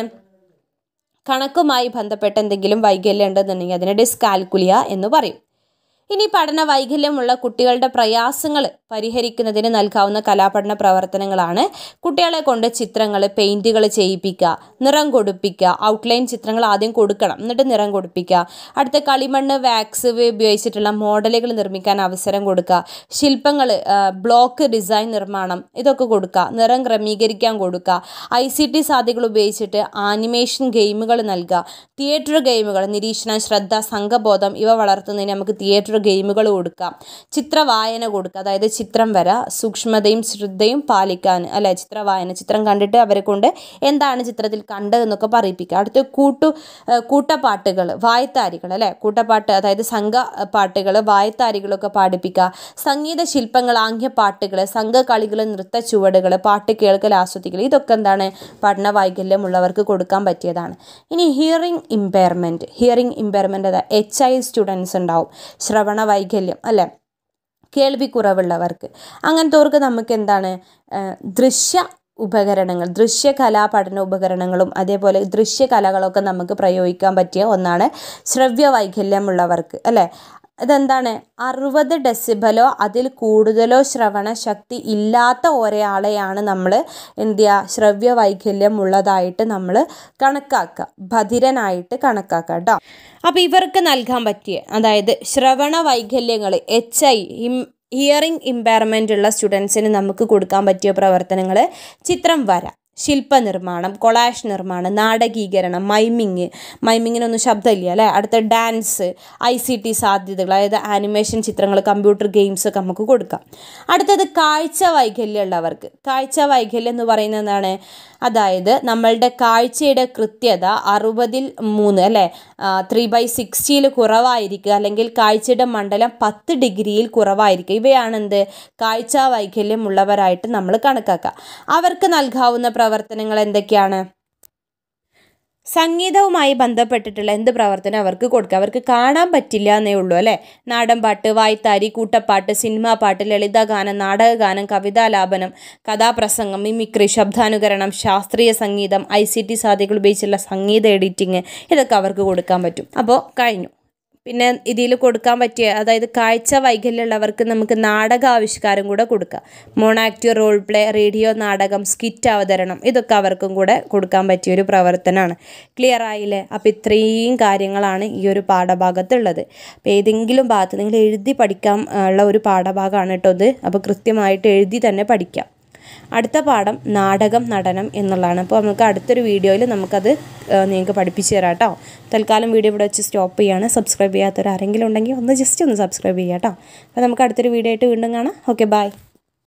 Speaker 1: കണക്കുമായി ബന്ധപ്പെട്ട എന്തെങ്കിലും വൈകല്യം ഉണ്ടെന്നുണ്ടെങ്കിൽ അതിനെ ഡിസ്കാൽക്കുലിയ എന്ന് പറയും ഇനി പഠന വൈകല്യമുള്ള കുട്ടികളുടെ പ്രയാസങ്ങൾ പരിഹരിക്കുന്നതിന് നൽകാവുന്ന കലാപഠന പ്രവർത്തനങ്ങളാണ് കുട്ടികളെ കൊണ്ട് ചിത്രങ്ങൾ പെയിൻറ്റുകൾ ചെയ്യിപ്പിക്കുക നിറം കൊടുപ്പിക്കുക ഔട്ട്ലൈൻ ചിത്രങ്ങൾ ആദ്യം കൊടുക്കണം എന്നിട്ട് നിറം കൊടുപ്പിക്കുക അടുത്ത കളിമണ്ണ് വാക്സ് ഉപയോഗിച്ചിട്ടുള്ള മോഡലുകൾ നിർമ്മിക്കാൻ അവസരം കൊടുക്കുക ശില്പങ്ങൾ ബ്ലോക്ക് ഡിസൈൻ നിർമ്മാണം ഇതൊക്കെ കൊടുക്കുക നിറം ക്രമീകരിക്കാൻ കൊടുക്കുക ഐ സി ടി സാധ്യതകൾ ഉപയോഗിച്ചിട്ട് ആനിമേഷൻ ഗെയിമുകൾ നൽകുക തിയേറ്റർ ഗെയിമുകൾ നിരീക്ഷണം ശ്രദ്ധ സംഘബോധം ഇവ വളർത്തുന്നതിന് നമുക്ക് തിയേറ്റർ ഗെയിമുകൾ കൊടുക്കാം ചിത്രവായന കൊടുക്കുക അതായത് ചിത്രം വര സൂക്ഷ്മതയും ശ്രദ്ധയും പാലിക്കാൻ അല്ലെ ചിത്രവായന ചിത്രം കണ്ടിട്ട് അവരെ കൊണ്ട് എന്താണ് ചിത്രത്തിൽ കണ്ടതെന്നൊക്കെ പറയിപ്പിക്കുക അടുത്ത് കൂട്ടു കൂട്ടപ്പാട്ടുകൾ വായത്താരികൾ അല്ലെ കൂട്ടപ്പാട്ട് അതായത് സംഘ പാട്ടുകൾ വായത്താരികളൊക്കെ പാടിപ്പിക്കുക സംഗീത ശില്പങ്ങൾ ആംഗ്യപ്പാട്ടുകൾ സംഘകളികൾ നൃത്ത ചുവടുകൾ പാട്ട് കേൾക്കൽ ആസ്വദിക്കൽ ഇതൊക്കെ എന്താണ് പഠന വൈകല്യമുള്ളവർക്ക് കൊടുക്കാൻ പറ്റിയതാണ് ഇനി ഹിയറിംഗ് ഇമ്പയർമെൻറ്റ് ഹിയറിംഗ് ഇമ്പയർമെൻറ്റ് അതായത് എച്ച് ഐ സ്റ്റുഡൻസ് ഉണ്ടാവും ശ്രവണ വൈകല്യം അല്ലേ കേൾവി കുറവുള്ളവർക്ക് അങ്ങനത്തവർക്ക് നമുക്ക് എന്താണ് ദൃശ്യ ഉപകരണങ്ങൾ ദൃശ്യകലാ പഠന ഉപകരണങ്ങളും അതേപോലെ ദൃശ്യകലകളൊക്കെ നമുക്ക് പ്രയോഗിക്കാൻ പറ്റിയ ഒന്നാണ് ശ്രവ്യ വൈകല്യമുള്ളവർക്ക് അല്ലേ ഇതെന്താണ് അറുപത് ഡെസിബലോ അതിൽ കൂടുതലോ ശ്രവണ ശക്തി ഇല്ലാത്ത ഒരാളെയാണ് നമ്മൾ എന്ത് ചെയ്യുക ശ്രവ്യ വൈകല്യം ഉള്ളതായിട്ട് നമ്മൾ കണക്കാക്കുക ബധിരനായിട്ട് കണക്കാക്കുക കേട്ടോ അപ്പോൾ ഇവർക്ക് നൽകാൻ പറ്റിയ അതായത് ശ്രവണ വൈകല്യങ്ങൾ എച്ച് ഐ ഹിയറിംഗ് ഇമ്പയർമെൻ്റ് ഉള്ള സ്റ്റുഡൻസിന് നമുക്ക് കൊടുക്കാൻ പറ്റിയ പ്രവർത്തനങ്ങൾ ചിത്രം വര ശില്പനിർമ്മാണം കൊളാഷ് നിർമ്മാണം നാടകീകരണം മൈമിങ് മൈമിങ്ങിനൊന്നും ശബ്ദമില്ല അല്ലേ അടുത്ത ഡാൻസ് ഐ സി ടി സാധ്യതകൾ അതായത് ആനിമേഷൻ ചിത്രങ്ങൾ കമ്പ്യൂട്ടർ ഗെയിംസ് ഒക്കെ നമുക്ക് കൊടുക്കാം അടുത്തത് കാഴ്ച വൈകല്യമുള്ളവർക്ക് കാഴ്ച വൈകല്യം എന്ന് പറയുന്നത് എന്താണ് അതായത് നമ്മളുടെ കാഴ്ചയുടെ കൃത്യത അറുപതിൽ മൂന്ന് അല്ലേ ത്രീ ബൈ സിക്സ്റ്റിയിൽ കുറവായിരിക്കുക അല്ലെങ്കിൽ കാഴ്ചയുടെ മണ്ഡലം പത്ത് ഡിഗ്രിയിൽ കുറവായിരിക്കുക ഇവയാണ് എന്ത് കാഴ്ച വൈകല്യം ഉള്ളവരായിട്ട് നമ്മൾ കണക്കാക്കുക അവർക്ക് നൽകാവുന്ന പ്രവർത്തനങ്ങൾ എന്തൊക്കെയാണ് സംഗീതവുമായി ബന്ധപ്പെട്ടിട്ടുള്ള എന്ത് പ്രവർത്തനം അവർക്ക് കൊടുക്കുക അവർക്ക് കാണാൻ പറ്റില്ല എന്നേ ഉള്ളൂ അല്ലേ നാടൻ പാട്ട് വായ്ത്താരി കൂട്ടപ്പാട്ട് സിനിമാ പാട്ട് ലളിതഗാനം നാടകഗാനം കവിതാലാപനം കഥാപ്രസംഗം മിമിക്രി ശബ്ദാനുകരണം ശാസ്ത്രീയ സംഗീതം ഐ സി ടി സാധ്യതകൾ ഉപയോഗിച്ചുള്ള സംഗീത എഡിറ്റിങ് ഇതൊക്കെ അവർക്ക് കൊടുക്കാൻ പറ്റും അപ്പോൾ കഴിഞ്ഞു പിന്നെ ഇതിൽ കൊടുക്കാൻ പറ്റിയ അതായത് കാഴ്ച വൈകല്യമുള്ളവർക്ക് നമുക്ക് നാടക ആവിഷ്കാരം കൂടെ കൊടുക്കാം മോണാക്റ്റീവ് റോൾ പ്ലേ റേഡിയോ നാടകം സ്കിറ്റ് അവതരണം ഇതൊക്കെ അവർക്കും കൂടെ കൊടുക്കാൻ പറ്റിയ ഒരു പ്രവർത്തനമാണ് ക്ലിയർ ആയില്ലേ അപ്പോൾ ഇത്രയും കാര്യങ്ങളാണ് ഈ ഒരു പാഠഭാഗത്തുള്ളത് അപ്പോൾ ഏതെങ്കിലും ഭാഗത്ത് നിങ്ങൾ എഴുതി പഠിക്കാൻ ഉള്ള ഒരു പാഠഭാഗമാണ് കേട്ടോ ഇത് അപ്പോൾ കൃത്യമായിട്ട് എഴുതി തന്നെ പഠിക്കാം അടുത്ത പാഠം നാടകം നടനം എന്നുള്ളതാണ് അപ്പോൾ നമുക്ക് അടുത്തൊരു വീഡിയോയിൽ നമുക്കത് നിങ്ങൾക്ക് പഠിപ്പിച്ചു തരാം കേട്ടോ തൽക്കാലം വീഡിയോ ഇവിടെ വെച്ച് സ്റ്റോപ്പ് ചെയ്യാണ് സബ്സ്ക്രൈബ് ചെയ്യാത്തവർ ആരെങ്കിലും ഉണ്ടെങ്കിൽ ഒന്ന് ജസ്റ്റ് ഒന്ന് സബ്സ്ക്രൈബ് ചെയ്യാം കേട്ടോ അപ്പോൾ നമുക്ക് അടുത്തൊരു വീഡിയോ ആയിട്ട് വീണ്ടും കാണാം ഓക്കെ ബൈ